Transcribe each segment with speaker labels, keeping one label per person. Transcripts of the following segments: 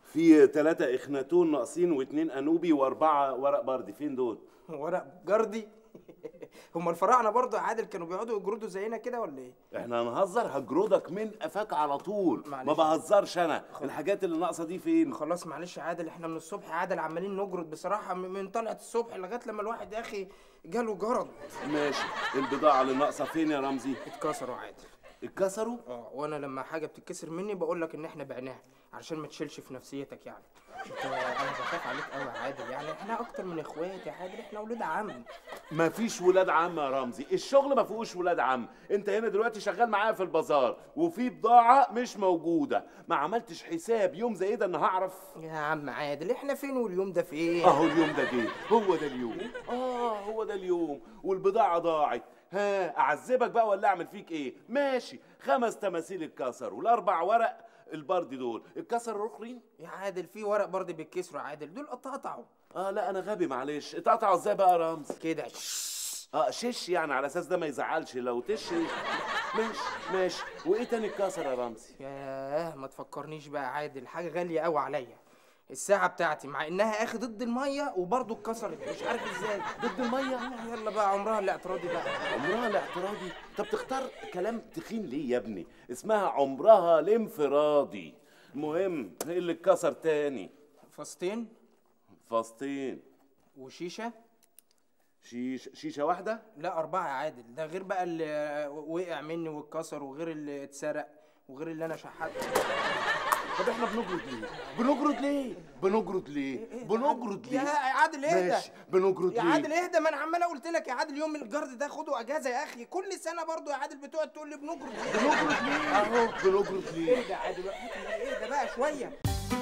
Speaker 1: في ثلاثة اخناتون ناقصين واثنين انوبي واربعة ورق بردي فين دول؟
Speaker 2: ورق جردي هما الفراعنه برضه يا عادل كانوا بيقعدوا يجردوا زينا كده ولا ايه
Speaker 1: احنا هنهزر هجردك من قفاك على طول
Speaker 2: معلش.
Speaker 1: ما بهزرش انا الحاجات اللي ناقصة دي فين؟
Speaker 2: خلاص معلش يا عادل احنا من الصبح يا عادل عمالين نجرد بصراحه من- من طلعت الصبح لغايه لما الواحد يا اخي جاله جرد
Speaker 1: ماشي البضاعة اللي ناقصة فين يا رمزي؟
Speaker 2: اتكسروا عادل
Speaker 1: اتكسروا؟
Speaker 2: اه وانا لما حاجه بتتكسر مني بقول لك ان احنا بعناها علشان ما تشيلش في نفسيتك يعني انت انا بخاف عليك قوي يا عادل يعني احنا اكتر من اخوات يا عادل احنا اولاد عم
Speaker 1: مفيش ولاد عم يا رمزي الشغل ما فيهوش ولاد عم انت هنا دلوقتي شغال معايا في البازار وفي بضاعة مش موجودة ما عملتش حساب يوم زي ده ان هعرف
Speaker 2: يا عم عادل احنا فين واليوم ده فين
Speaker 1: اهو اليوم ده جه هو ده اليوم اه هو ده اليوم والبضاعة ضاعت ها اعذبك بقى ولا اعمل فيك ايه ماشي خمس تماثيل اتكسروا والاربع ورق البردي دول اتكسروا الاخرين
Speaker 2: يا عادل في ورق برضه بيتكسروا يا عادل دول اتقطعوا
Speaker 1: اه لا انا غبي معلش اتقطعوا ازاي بقى يا رمزي
Speaker 2: كده
Speaker 1: اه شش يعني على اساس ده ما يزعلش لو تش ماشي ماشي وايه تاني اتكسر يا رمزي
Speaker 2: ياه ما تفكرنيش بقى يا عادل حاجه غاليه قوي عليا الساعة بتاعتي مع انها اخي ضد المية وبرضه اتكسرت مش عارف ازاي
Speaker 1: ضد الميه
Speaker 2: يلا بقى عمرها الاعتراضي بقى
Speaker 1: عمرها الاعتراضي طب تختار كلام تخين ليه يا ابني اسمها عمرها الانفرادي المهم ايه اللي اتكسر تاني
Speaker 2: فاستين
Speaker 1: فاستين
Speaker 2: وشيشة
Speaker 1: شيش شيشه واحده
Speaker 2: لا أربعة يا عادل ده غير بقى اللي وقع مني واتكسر وغير اللي اتسرق وغير اللي أنا شحته
Speaker 1: طب احنا بنجرد ليه بنجرد ليه بنجرد ليه بنجرد
Speaker 2: يا
Speaker 1: ليه
Speaker 2: عادل اهدى
Speaker 1: ماشي بنجرد
Speaker 2: يا
Speaker 1: ليه
Speaker 2: عادل اهدى ما انا عمال قلت لك يا عادل يوم الجرد ده خده اجازه يا اخي كل سنه برضو يا عادل بتقعد تقول لي بنجرد
Speaker 1: بنجرد ليه اهو بنجرد ليه
Speaker 2: اهدى يا عادل اهدى بقى شويه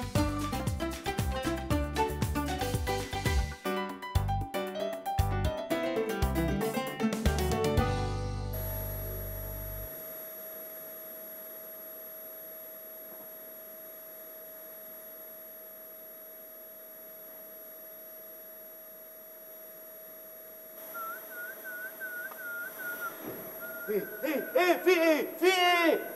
Speaker 1: ايه ايه ايه في ايه في ايه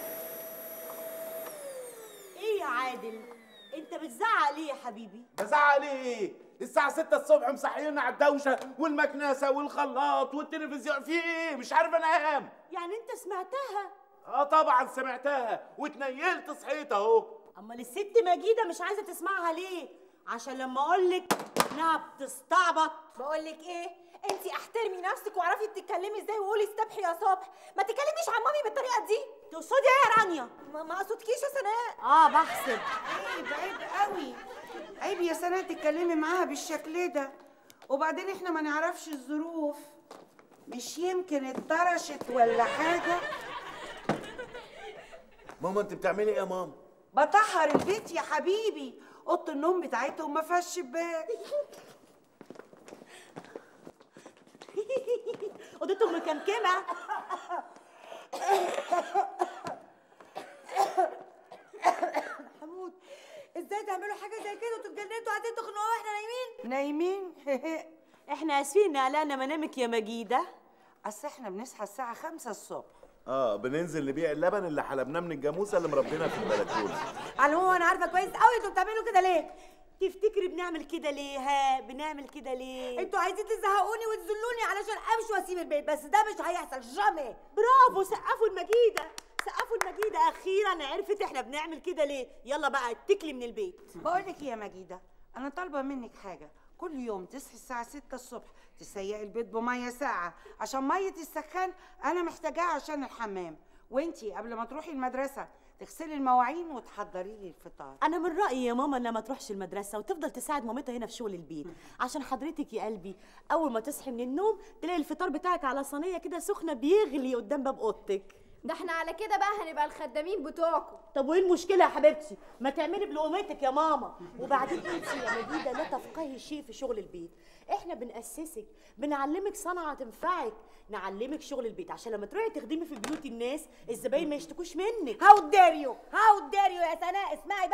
Speaker 3: ايه يا عادل انت بتزعق ليه يا حبيبي
Speaker 1: بزعق ليه ايه الساعة 6 الصبح مصحينا على الدوشة والمكنسة والخلاط والتلفزيون في ايه مش عارف انام
Speaker 3: يعني انت سمعتها
Speaker 1: اه طبعا سمعتها واتنيلت صحيت اهو
Speaker 3: امال الست مجيده مش عايزه تسمعها ليه عشان لما اقول لك انها بتستعبط
Speaker 4: بقول لك ايه انت احترمي نفسك واعرفي بتتكلمي ازاي وقولي استبحي يا صبح ما تكلميش عن مامي بالطريقه دي
Speaker 3: تقصدي ايه يا رانيا
Speaker 4: ما, ما اقصدكيش يا سناء
Speaker 3: اه بحسب
Speaker 5: عيب عيب قوي عيب يا سناء تتكلمي معاها بالشكل ده وبعدين احنا ما نعرفش الظروف مش يمكن اتطرشت ولا حاجة
Speaker 1: ماما انت بتعملي ايه يا ماما
Speaker 5: بطهر البيت يا حبيبي اوضه النوم بتاعتهم ما فيهاش شباك
Speaker 3: اوضتهم مكمكمه
Speaker 4: حمود ازاي تعملوا حاجه زي كده وتتجننوا قاعدين تخنقوا واحنا نايمين
Speaker 5: نايمين
Speaker 3: احنا اسفين ان قلقنا منامك يا مجيده
Speaker 5: اصل احنا بنصحى الساعة خمسة الصبح
Speaker 1: اه بننزل نبيع اللبن اللي حلبناه من الجاموسه اللي مربينا في البلكونه
Speaker 4: على العموم انا عارفه كويس قوي انتوا بتعملوا كده ليه
Speaker 3: تفتكري بنعمل كده ليه ها بنعمل كده ليه
Speaker 4: انتوا عايزين تزهقوني وتذلوني علشان امشي واسيب البيت بس ده مش هيحصل جامي
Speaker 3: برافو سقفوا المجيده سقفوا المجيده اخيرا عرفت احنا بنعمل كده ليه يلا بقى اتكلي من البيت
Speaker 5: بقول لك يا مجيدة أنا طالبة منك حاجة كل يوم تصحي الساعة 6 الصبح تسيقي البيت بمية ساقعة عشان مية السخان أنا محتاجاها عشان الحمام وانتي قبل ما تروحي المدرسة تغسلي المواعين وتحضري لي الفطار
Speaker 3: انا من رايي يا ماما انها ما تروحش المدرسه وتفضل تساعد مامتها هنا في شغل البيت عشان حضرتك يا قلبي اول ما تصحي من النوم تلاقي الفطار بتاعك على صينيه كده سخنه بيغلي قدام باب اوضتك
Speaker 6: ده احنا على كده بقى هنبقى الخدامين بتوعكم
Speaker 3: طب وايه المشكله يا حبيبتي ما تعملي بلقمتك يا ماما وبعدين انت يا مجيده لا تفقهي شيء في شغل البيت احنا بنأسسك بنعلمك صنعه تنفعك نعلمك شغل البيت عشان لما تروحي تخدمي في بيوت الناس الزباين ما يشتكوش منك
Speaker 4: هاو دير يو هاو دير يو يا سناء اسمعي بقى ده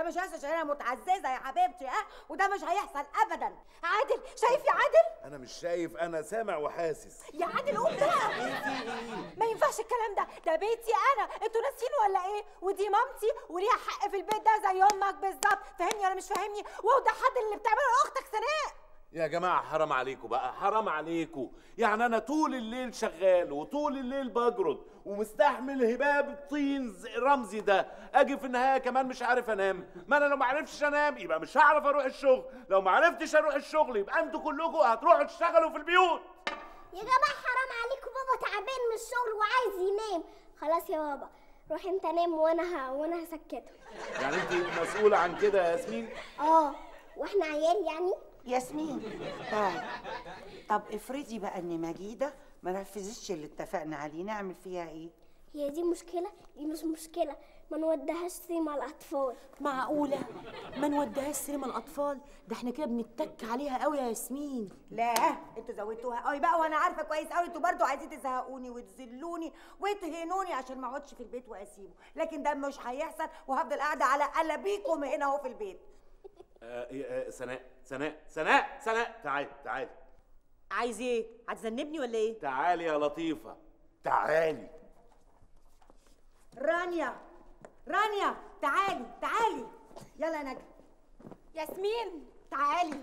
Speaker 4: مش هيحصل عشان انا متعززه يا حبيبتي ها وده مش هيحصل ابدا عادل شايف يا عادل
Speaker 1: انا مش شايف انا سامع وحاسس
Speaker 4: يا عادل قوم بقى ما ينفعش الكلام ده ده بيتي انا انتوا ناسيين ولا ايه ودي مامتي وليها حق في البيت ده زي امك بالظبط فاهمني ولا مش فاهمني وده حد اللي بتعمله لاختك سناء
Speaker 1: يا جماعة حرام عليكم بقى حرام عليكم يعني أنا طول الليل شغال وطول الليل بجرد ومستحمل هباب الطين ز- رمزي ده أجي في النهاية كمان مش عارف أنام ما أنا لو ما عرفتش أنام يبقى مش هعرف أروح الشغل لو ما عرفتش أروح الشغل يبقى أنتوا كلكم هتروحوا تشتغلوا في البيوت
Speaker 7: يا جماعة حرام عليكم بابا تعبان من الشغل وعايز ينام خلاص يا بابا روح انت نام وانا ه... وانا هسكته
Speaker 1: يعني أنت مسؤولة عن كده يا ياسمين
Speaker 7: اه واحنا عيال يعني
Speaker 5: ياسمين تعالي طب افرضي بقى ان مجيده ما نفذتش اللي اتفقنا عليه نعمل فيها ايه
Speaker 7: هي دي مشكلة دي مش مشكلة ما نوديهاش سيما الأطفال
Speaker 3: معقولة ما نوديهاش سينما الأطفال ده احنا كده بنتك عليها قوي يا ياسمين
Speaker 4: لا انتوا زودتوها قوي بقى وانا عارفه كويس قوي انتوا برضو عايزين تزهقوني وتذلوني وتهينوني عشان ما اقعدش في البيت واسيبه لكن ده مش هيحصل وهفضل قاعده على قلبيكم هنا اهو في البيت
Speaker 1: آه آه سناء سناء سناء سناء تعالي تعالي
Speaker 3: عايز ايه؟ هتذنبني ولا ايه؟
Speaker 1: تعالي يا لطيفة تعالي
Speaker 4: رانيا رانيا تعالي تعالي يلا يا نجم
Speaker 6: ياسمين
Speaker 4: تعالي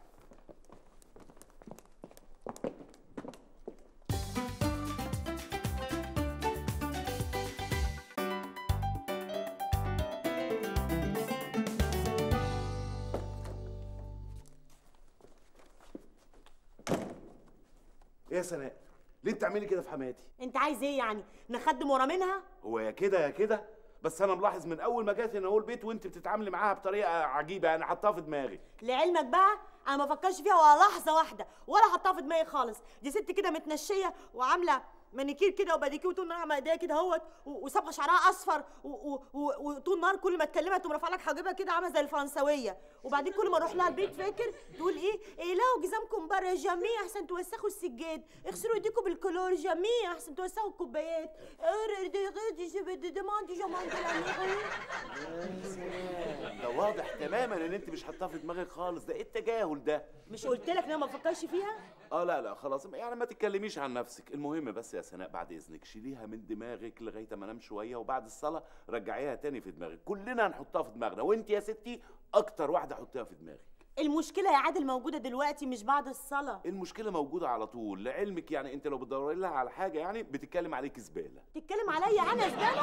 Speaker 1: إيه يا سناء ليه بتعملي كده في حماتي
Speaker 3: انت عايز ايه يعني؟ نخدم ورا منها؟
Speaker 1: هو يا كده يا كده بس انا ملاحظ من اول ما جات هنا اهو البيت وانت بتتعاملي معاها بطريقه عجيبه انا حطاها في دماغي
Speaker 3: لعلمك بقى انا ما فكرش فيها ولا لحظه واحده ولا حطها في دماغي خالص دي ست كده متنشيه وعامله مانيكير كده وباديكير وطول النهار عامله ايديها كده اهوت و- وصبغه شعرها اصفر و- و- و- وطول النهار كل ما اتكلمها تقوم رافعه لك حاجبها كده عامله زي الفرنسويه وبعدين كل ما اروح لها البيت فاكر تقول ايه ايه لو جزامكم بره جميع احسن توسخوا السجاد اغسلوا ايديكم بالكلور جميع احسن توسخوا الكوبايات
Speaker 1: ده واضح تماما ان انت مش حاطاها في دماغك خالص ده ايه التجاهل ده
Speaker 3: مش قلت لك ان انا ما بفكرش فيها
Speaker 1: اه لا لا خلاص يعني ما تتكلميش عن نفسك المهم بس يا سناء بعد اذنك شيليها من دماغك لغايه ما انام شويه وبعد الصلاه رجعيها تاني في دماغك كلنا هنحطها في دماغنا وانت يا ستي اكتر واحده حطيها في دماغك
Speaker 3: المشكله يا عادل موجوده دلوقتي مش بعد الصلاه
Speaker 1: المشكله موجوده على طول لعلمك يعني انت لو بتدوري لها على حاجه يعني بتتكلم عليك زباله
Speaker 3: تتكلم عليا انا زباله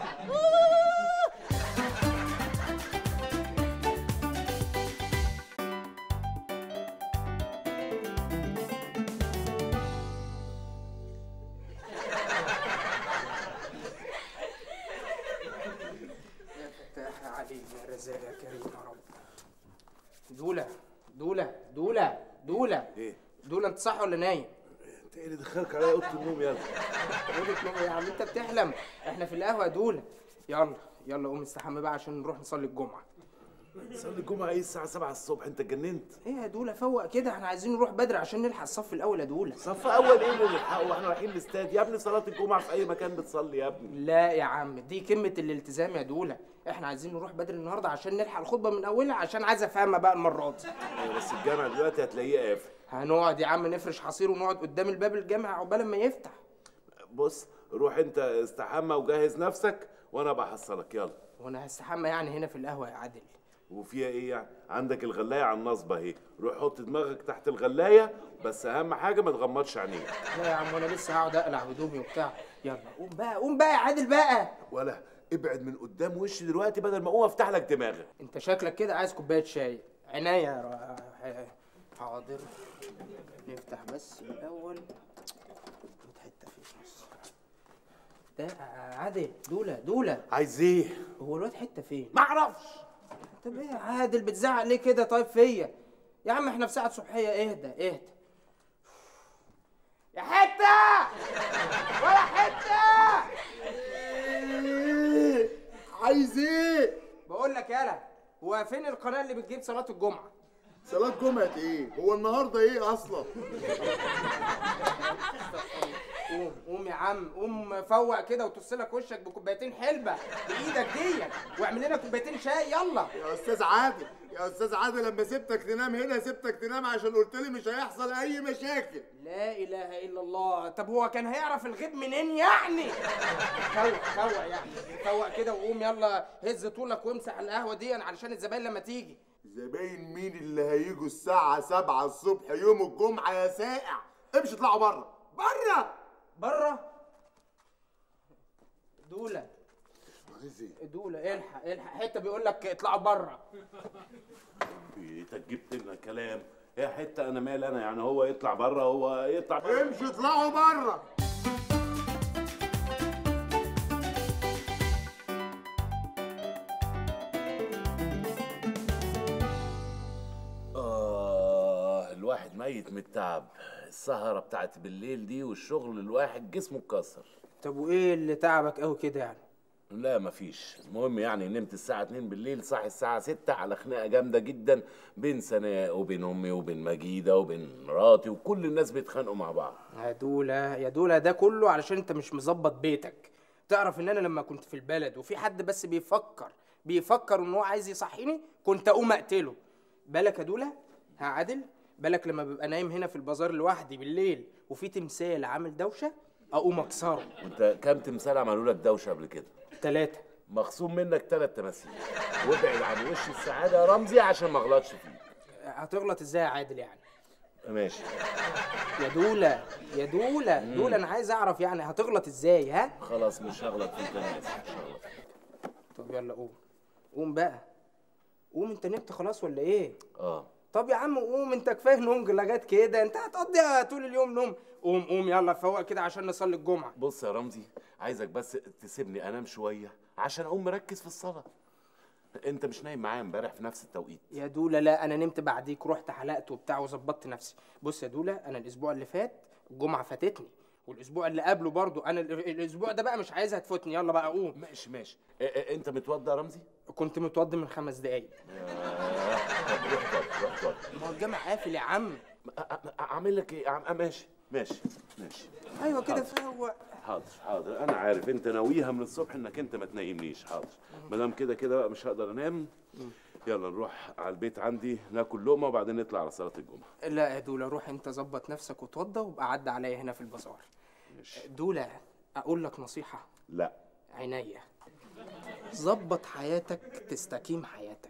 Speaker 2: يا فتاح علينا يا رزاق يا كريم يا رب دولة دولة دولة دولة
Speaker 1: ايه
Speaker 2: دولة انت صح ولا نايم؟
Speaker 1: انت ايه اللي دخلك عليا اوضه النوم يلا
Speaker 2: أوضة نوم يا عم انت بتحلم احنا في القهوة دولة يلا يلا قوم استحمى بقى عشان نروح نصلي الجمعة
Speaker 1: صلي الجمعه ايه الساعه 7 الصبح انت اتجننت
Speaker 2: ايه يا دولة فوق كده احنا عايزين نروح بدري عشان نلحق الصف الأول يا دولة
Speaker 1: صف اول ايه اللي نلحقه واحنا رايحين الاستاد يا ابني صلاه الجمعه في اي مكان بتصلي يا ابني
Speaker 2: لا يا عم دي كلمة الالتزام يا دولة احنا عايزين نروح بدري النهارده عشان نلحق الخطبة من أولها عشان عايز أفهمها بقى المرة دي
Speaker 1: أيوة بس الجامع دلوقتي هتلاقيه قافل
Speaker 2: هنقعد يا عم نفرش حصير ونقعد قدام الباب الجامع عقبال ما يفتح
Speaker 1: بص روح انت استحمى وجهز نفسك وانا بحصلك يلا
Speaker 2: وانا هستحمى يعني هنا في القهوة يا عادل
Speaker 1: وفيها ايه يعني عندك الغلايه على النصبه اهي روح حط دماغك تحت الغلايه بس اهم حاجه ما تغمضش عينيك
Speaker 2: لا يا عم وانا لسه هقعد اقلع هدومي وبتاع يلا قوم بقى قوم بقى يا عادل بقى
Speaker 1: ولا ابعد من قدام وشي دلوقتي بدل ما اقوم افتح لك دماغك
Speaker 2: انت شكلك كده عايز كوبايه شاي عناية يا را- حاضر نفتح بس الاول خد حته في النص ده عادل دوله دوله
Speaker 1: عايز ايه
Speaker 2: هو الواد حته فين
Speaker 1: ما اعرفش
Speaker 2: طب ايه يا عادل بتزعق ليه كده طيب فيا يا عم احنا في ساعه صبحيه اهدى اهدى يا حته ولا حته
Speaker 8: عايز ايه؟
Speaker 2: بقول لك يالا هو فين القناه اللي بتجيب صلاه الجمعه
Speaker 8: صلاة جمعة ايه؟ هو النهارده ايه اصلا؟
Speaker 2: قوم قوم يا عم قوم فوق كده وتغسلك وشك بكوبايتين حلبه بايدك دي واعمل لنا كوبايتين شاي يلا
Speaker 8: يا استاذ عادل يا استاذ عادل لما سبتك تنام هنا سبتك تنام عشان قلت لي مش هيحصل اي مشاكل
Speaker 2: لا اله الا الله طب هو كان هيعرف الغيب منين يعني فوق فوق يعني فوق كده وقوم يلا هز طولك وامسح القهوه دي علشان الزباين لما تيجي
Speaker 8: زباين مين اللي هيجوا الساعة 7 الصبح يوم الجمعة يا سائع امشي اطلعوا بره بره
Speaker 2: بره دوله
Speaker 8: عايز ايه؟
Speaker 2: دوله الحق الحق حته بيقول لك اطلعوا بره
Speaker 1: انت جبت لنا كلام يا حته انا مال انا يعني هو يطلع بره هو يطلع بره
Speaker 8: امشي اطلعوا بره
Speaker 1: آه الواحد ميت من التعب السهرة بتاعت بالليل دي والشغل الواحد جسمه اتكسر
Speaker 2: طب وايه اللي تعبك قوي كده يعني
Speaker 1: لا مفيش المهم يعني نمت الساعة 2 بالليل صاحي الساعة 6 على خناقة جامدة جدا بين سناء وبين أمي وبين مجيدة وبين مراتي وكل الناس بيتخانقوا مع بعض
Speaker 2: يا دولا يا دولا ده كله علشان انت مش مظبط بيتك تعرف ان انا لما كنت في البلد وفي حد بس بيفكر بيفكر ان هو عايز يصحيني كنت اقوم اقتله بالك يا دولا ها عادل بالك لما ببقى نايم هنا في البازار لوحدي بالليل وفي تمثال عامل دوشه اقوم اكسره
Speaker 1: وانت كام تمثال عملوا لك دوشة قبل كده
Speaker 2: ثلاثه
Speaker 1: مخصوم منك ثلاث تماثيل وابعد عن وش السعادة يا رمزي عشان ما اغلطش فيك
Speaker 2: هتغلط ازاي يا عادل يعني
Speaker 1: ماشي
Speaker 2: يا دولا يا دولا دولا انا عايز اعرف يعني هتغلط ازاي ها
Speaker 1: خلاص مش هغلط فيك انا اسف مش هغلط فيك
Speaker 2: طب يلا قوم قوم بقى قوم انت نمت خلاص ولا ايه
Speaker 1: اه
Speaker 2: طب يا عم قوم انت كفايه نوم لغايه كده انت هتقضيها طول اليوم نوم قوم قوم يلا فوق كده عشان نصلي الجمعه
Speaker 1: بص يا رمزي عايزك بس تسيبني انام شويه عشان اقوم مركز في الصلاه انت مش نايم معايا امبارح في نفس التوقيت
Speaker 2: يا دولا لا انا نمت بعديك رحت حلقت وبتاع وظبطت نفسي بص يا دولا انا الاسبوع اللي فات الجمعه فاتتني والاسبوع اللي قبله برضو انا ال- الاسبوع ده بقى مش عايزها تفوتني يلا بقى قوم
Speaker 1: ماشي ماشي اه اه انت متوضى يا رمزي
Speaker 2: كنت متوضي من خمس دقايق
Speaker 1: آه، طب روح اتوضى روح اتوضى
Speaker 2: ما هو الجامع قافل يا عم
Speaker 1: أ- أ- اعمل لك ايه أعم- ماشي ماشي ماشي
Speaker 2: ايوه كده فوق
Speaker 1: حاضر حاضر انا عارف انت ناويها من الصبح انك انت ما تنيمنيش حاضر ما دام كده كده بقى مش هقدر انام يلا نروح على البيت عندي ناكل لقمه وبعدين نطلع على صلاه الجمعه
Speaker 2: لا يا دولا روح انت ظبط نفسك وتوضى وابقى عدى عليا هنا في البازار
Speaker 1: ماشي
Speaker 2: دولا اقول لك نصيحه
Speaker 1: لا
Speaker 2: عينيا ظبط حياتك تستقيم حياتك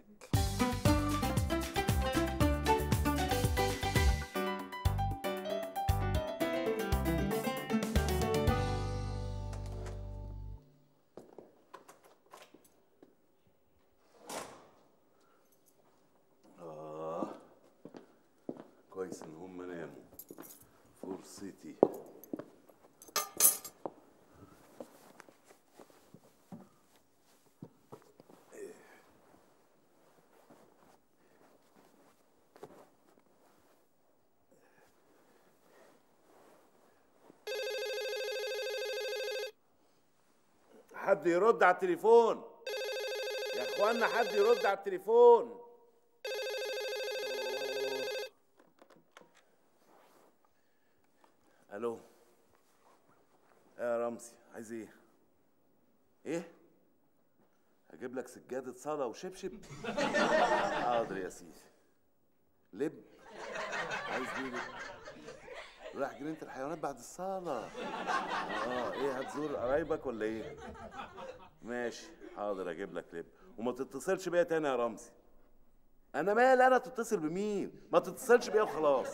Speaker 1: آه كويس إن هم ناموا فرصتي حد يرد على التليفون يا اخوانا حد يرد على التليفون الو يا رمزي عايز ايه ايه هجيب لك سجاده صلاه وشبشب حاضر يا سيدي لب عايز ايه لب رايح جنينه الحيوانات بعد الصلاه اه ايه هتزور قرايبك ولا ايه ماشي حاضر اجيب لك لب وما تتصلش بيا تاني يا رمزي انا مال انا تتصل بمين ما تتصلش بيا وخلاص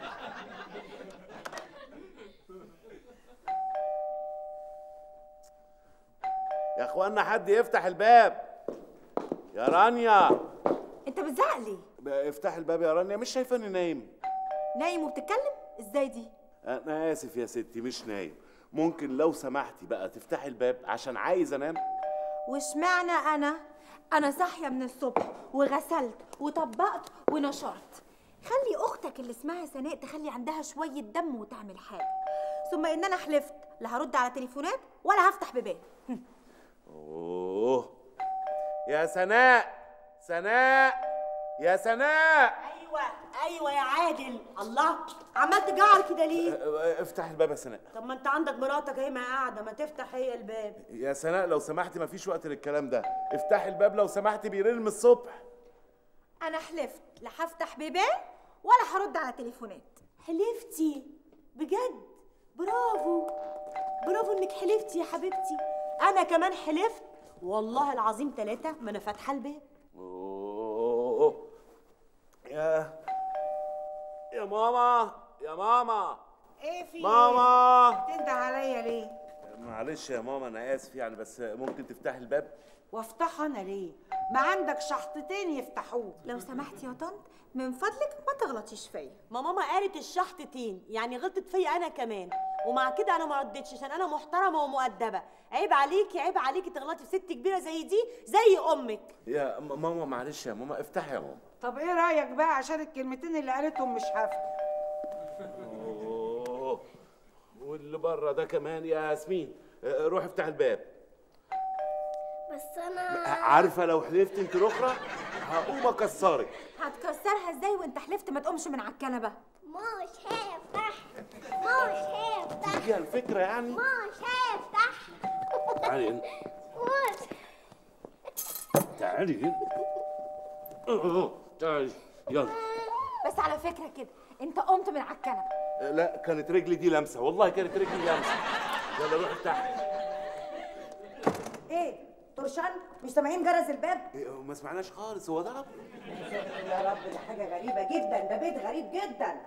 Speaker 1: يا اخوانا حد يفتح الباب يا رانيا
Speaker 6: انت بتزعق ليه
Speaker 1: بقى افتح الباب يا رانيا مش شايفه اني نايم
Speaker 6: نايم وبتتكلم ازاي دي
Speaker 1: انا اسف يا ستي مش نايم ممكن لو سمحتي بقى تفتحي الباب عشان عايز انام
Speaker 6: واشمعنى انا انا صاحيه من الصبح وغسلت وطبقت ونشرت خلي اختك اللي اسمها سناء تخلي عندها شويه دم وتعمل حاجه ثم ان انا حلفت لا هرد على تليفونات ولا هفتح بيبان
Speaker 1: اوه يا سناء سناء يا سناء
Speaker 3: ايوه ايوه يا عادل الله عمال تجعر كده ليه
Speaker 1: آه، افتح الباب يا سناء
Speaker 3: طب ما انت عندك مراتك اهي ما قاعده ما تفتح هي الباب
Speaker 1: يا سناء لو سمحتي مفيش وقت للكلام ده افتحي الباب لو سمحتي بيرن من الصبح
Speaker 6: انا حلفت لا هفتح بيبان ولا هرد على تليفونات
Speaker 3: حلفتي بجد برافو برافو انك حلفتي يا حبيبتي انا كمان حلفت والله العظيم ثلاثة ما انا فاتحه الباب
Speaker 1: أوه. يا يا ماما يا ماما
Speaker 5: ايه في
Speaker 1: ماما
Speaker 5: إيه؟ تنده عليا ليه
Speaker 1: معلش يا ماما انا اسف يعني بس ممكن تفتحي الباب
Speaker 5: وافتحه انا ليه ما عندك شحطتين يفتحوه
Speaker 6: لو سمحت يا طنط من فضلك ما تغلطيش فيا
Speaker 3: ما ماما قالت الشحطتين يعني غلطت فيا انا كمان ومع كده انا ما ردتش عشان انا محترمه ومؤدبه عيب عليكي عيب عليكي تغلطي في ست كبيره زي دي زي امك
Speaker 1: يا م- ماما معلش يا ماما افتحي يا ماما
Speaker 5: طب ايه رايك بقى عشان الكلمتين اللي قالتهم مش هفتح
Speaker 1: أوه. واللي بره ده كمان يا ياسمين آه، روح افتح الباب
Speaker 7: بس انا
Speaker 1: عارفه لو حلفت انت الاخرى هقوم اكسرك
Speaker 6: هتكسرها ازاي وانت حلفت ما تقومش من على الكنبه
Speaker 7: مش هفتح مش هفتح
Speaker 1: دي الفكره يعني
Speaker 7: مش هفتح
Speaker 1: تعالي هنا
Speaker 7: مش
Speaker 1: تعالي هنا أوه، تعالي يلا
Speaker 6: بس على فكره كده انت قمت من على الكنبه
Speaker 1: آه، لا كانت رجلي دي لمسه والله كانت رجلي لمسه يلا روح افتحي
Speaker 9: ايه طرشان مش سامعين جرس الباب
Speaker 1: إيه، ما سمعناش خالص هو ضرب
Speaker 9: يا رب ده حاجه غريبه جدا ده بيت غريب جدا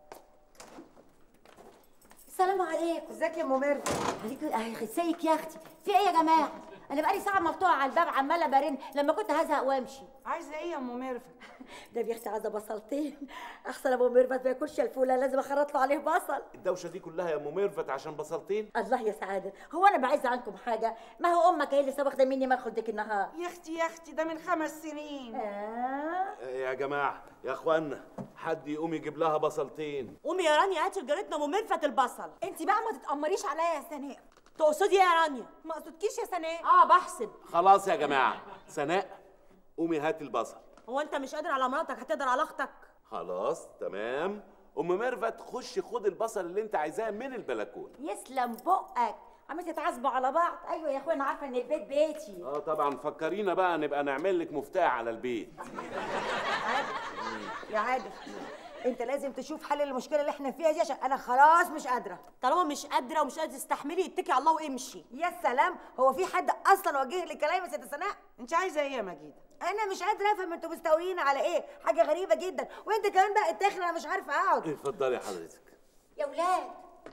Speaker 10: السلام عليكم
Speaker 9: ازيك يا ام ميرفي
Speaker 10: عليكم أهي ازيك يا اختي في ايه يا جماعه انا بقالي ساعه مفتوحه على الباب عماله برن لما كنت هزهق وامشي
Speaker 5: عايزه ايه يا ام ميرفت
Speaker 10: ده بيختي عايزه بصلتين احسن ابو ميرفت ما ياكلش الفوله لازم اخرط له عليه بصل
Speaker 1: الدوشه دي كلها يا ام ميرفت عشان بصلتين
Speaker 10: الله يا سعاده هو انا بعز عنكم حاجه ما هو امك هي اللي لسه واخده مني مدخل ديك النهار
Speaker 5: يا اختي يا اختي ده من خمس سنين
Speaker 10: آه.
Speaker 1: آه، يا جماعه يا اخوانا حد يقوم يجيب لها بصلتين
Speaker 3: قومي يا رانيا هاتي لجارتنا ام ميرفت البصل
Speaker 6: انت بقى ما تتامريش عليا يا سناء
Speaker 3: تقصدي ايه يا رانيا
Speaker 6: ما قصدكيش يا سناء
Speaker 3: اه بحسب
Speaker 1: خلاص يا جماعه سناء قومي هاتي البصل
Speaker 3: هو انت مش قادر على مراتك هتقدر على اختك
Speaker 1: خلاص تمام ام ميرفت خشي خد البصل اللي انت عايزاه من البلكونه
Speaker 10: يسلم بقك عمال تتعذبوا على بعض ايوه يا اخويا انا عارفه ان البيت بيتي
Speaker 1: اه طبعا فكرينا بقى نبقى نعمل لك مفتاح على البيت
Speaker 9: يا عادل انت لازم تشوف حل المشكله اللي احنا فيها دي عشان انا خلاص مش قادره
Speaker 3: طالما مش قادره ومش قادره تستحملي اتكي على الله وامشي
Speaker 9: يا سلام هو في حد اصلا وجه لي كلام يا ست سناء
Speaker 5: انت عايزه ايه يا مجيده
Speaker 9: انا مش قادره افهم انتوا مستويين على ايه حاجه غريبه جدا وانت كمان بقى التاخر انا مش عارفه اقعد
Speaker 1: اتفضلي حضرتك
Speaker 10: يا ولاد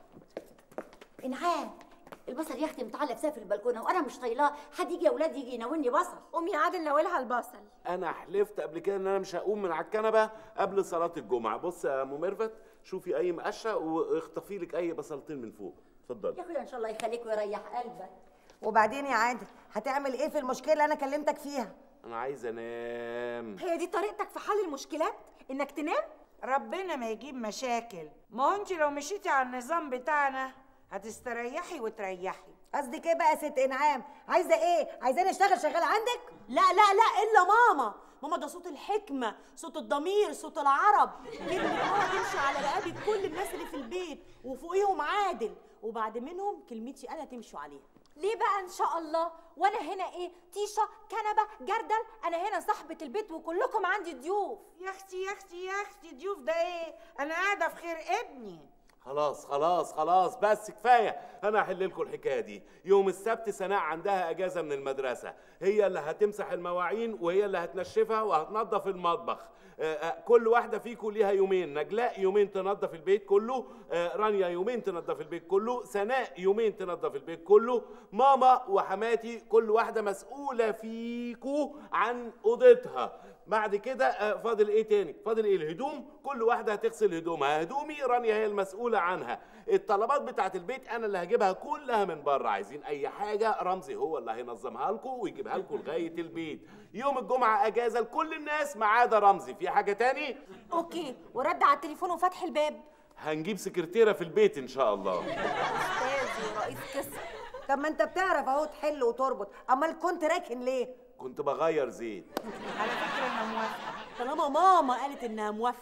Speaker 10: انعام البصل يا اختي متعلق سقف البلكونه وانا مش طايلاه حد يجي يا ولاد يجي يناولني بصل
Speaker 6: قومي يا عادل ناولها البصل
Speaker 1: انا حلفت قبل كده ان انا مش هقوم من على الكنبه قبل صلاه الجمعه بص يا ام ميرفت شوفي اي مقشه واخطفي لك اي بصلتين من فوق اتفضلي
Speaker 10: يا اخويا ان شاء الله يخليك ويريح قلبك
Speaker 9: وبعدين يا عادل هتعمل ايه في المشكله اللي انا كلمتك فيها
Speaker 1: انا عايز انام
Speaker 6: هي دي طريقتك في حل المشكلات انك تنام
Speaker 5: ربنا ما يجيب مشاكل ما هو انت لو مشيتي على النظام بتاعنا هتستريحي وتريحي
Speaker 9: قصدك ايه بقى يا ست انعام عايزه ايه عايزاني اشتغل شغال عندك
Speaker 3: لا لا لا الا ماما ماما ده صوت الحكمه صوت الضمير صوت العرب كلمه ماما تمشي على رقبه كل الناس اللي في البيت وفوقيهم عادل وبعد منهم كلمتي انا تمشوا عليها
Speaker 6: ليه بقى ان شاء الله وانا هنا ايه طيشه كنبه جردل انا هنا صاحبه البيت وكلكم عندي ضيوف
Speaker 5: يا اختي يا اختي يا اختي ضيوف ده ايه انا قاعده في خير ابني
Speaker 1: خلاص خلاص خلاص بس كفايه انا هحل لكم الحكايه دي يوم السبت سناء عندها اجازه من المدرسه هي اللي هتمسح المواعين وهي اللي هتنشفها وهتنظف المطبخ آه، آه، كل واحده فيكم ليها يومين نجلاء يومين تنظف البيت كله آه، رانيا يومين تنظف البيت كله سناء يومين تنظف البيت كله ماما وحماتي كل واحده مسؤوله فيكو عن اوضتها بعد كده آه، فاضل ايه تاني فاضل ايه الهدوم كل واحده هتغسل هدومها هدومي رانيا هي المسؤوله عنها الطلبات بتاعه البيت انا اللي هجيبها كلها من بره عايزين اي حاجه رمزي هو اللي هينظمها لكم ويجيبها لكم لغايه البيت يوم الجمعه اجازه لكل الناس ما عدا رمزي في حاجه تاني
Speaker 6: اوكي ورد على التليفون وفتح الباب
Speaker 1: هنجيب سكرتيره في البيت ان شاء الله
Speaker 6: استاذ ورئيس قسم
Speaker 9: طب ما انت بتعرف اهو تحل وتربط امال كنت راكن ليه
Speaker 1: كنت بغير زيت
Speaker 5: على فكره انا موافقه
Speaker 3: طالما ماما قالت انها موافقه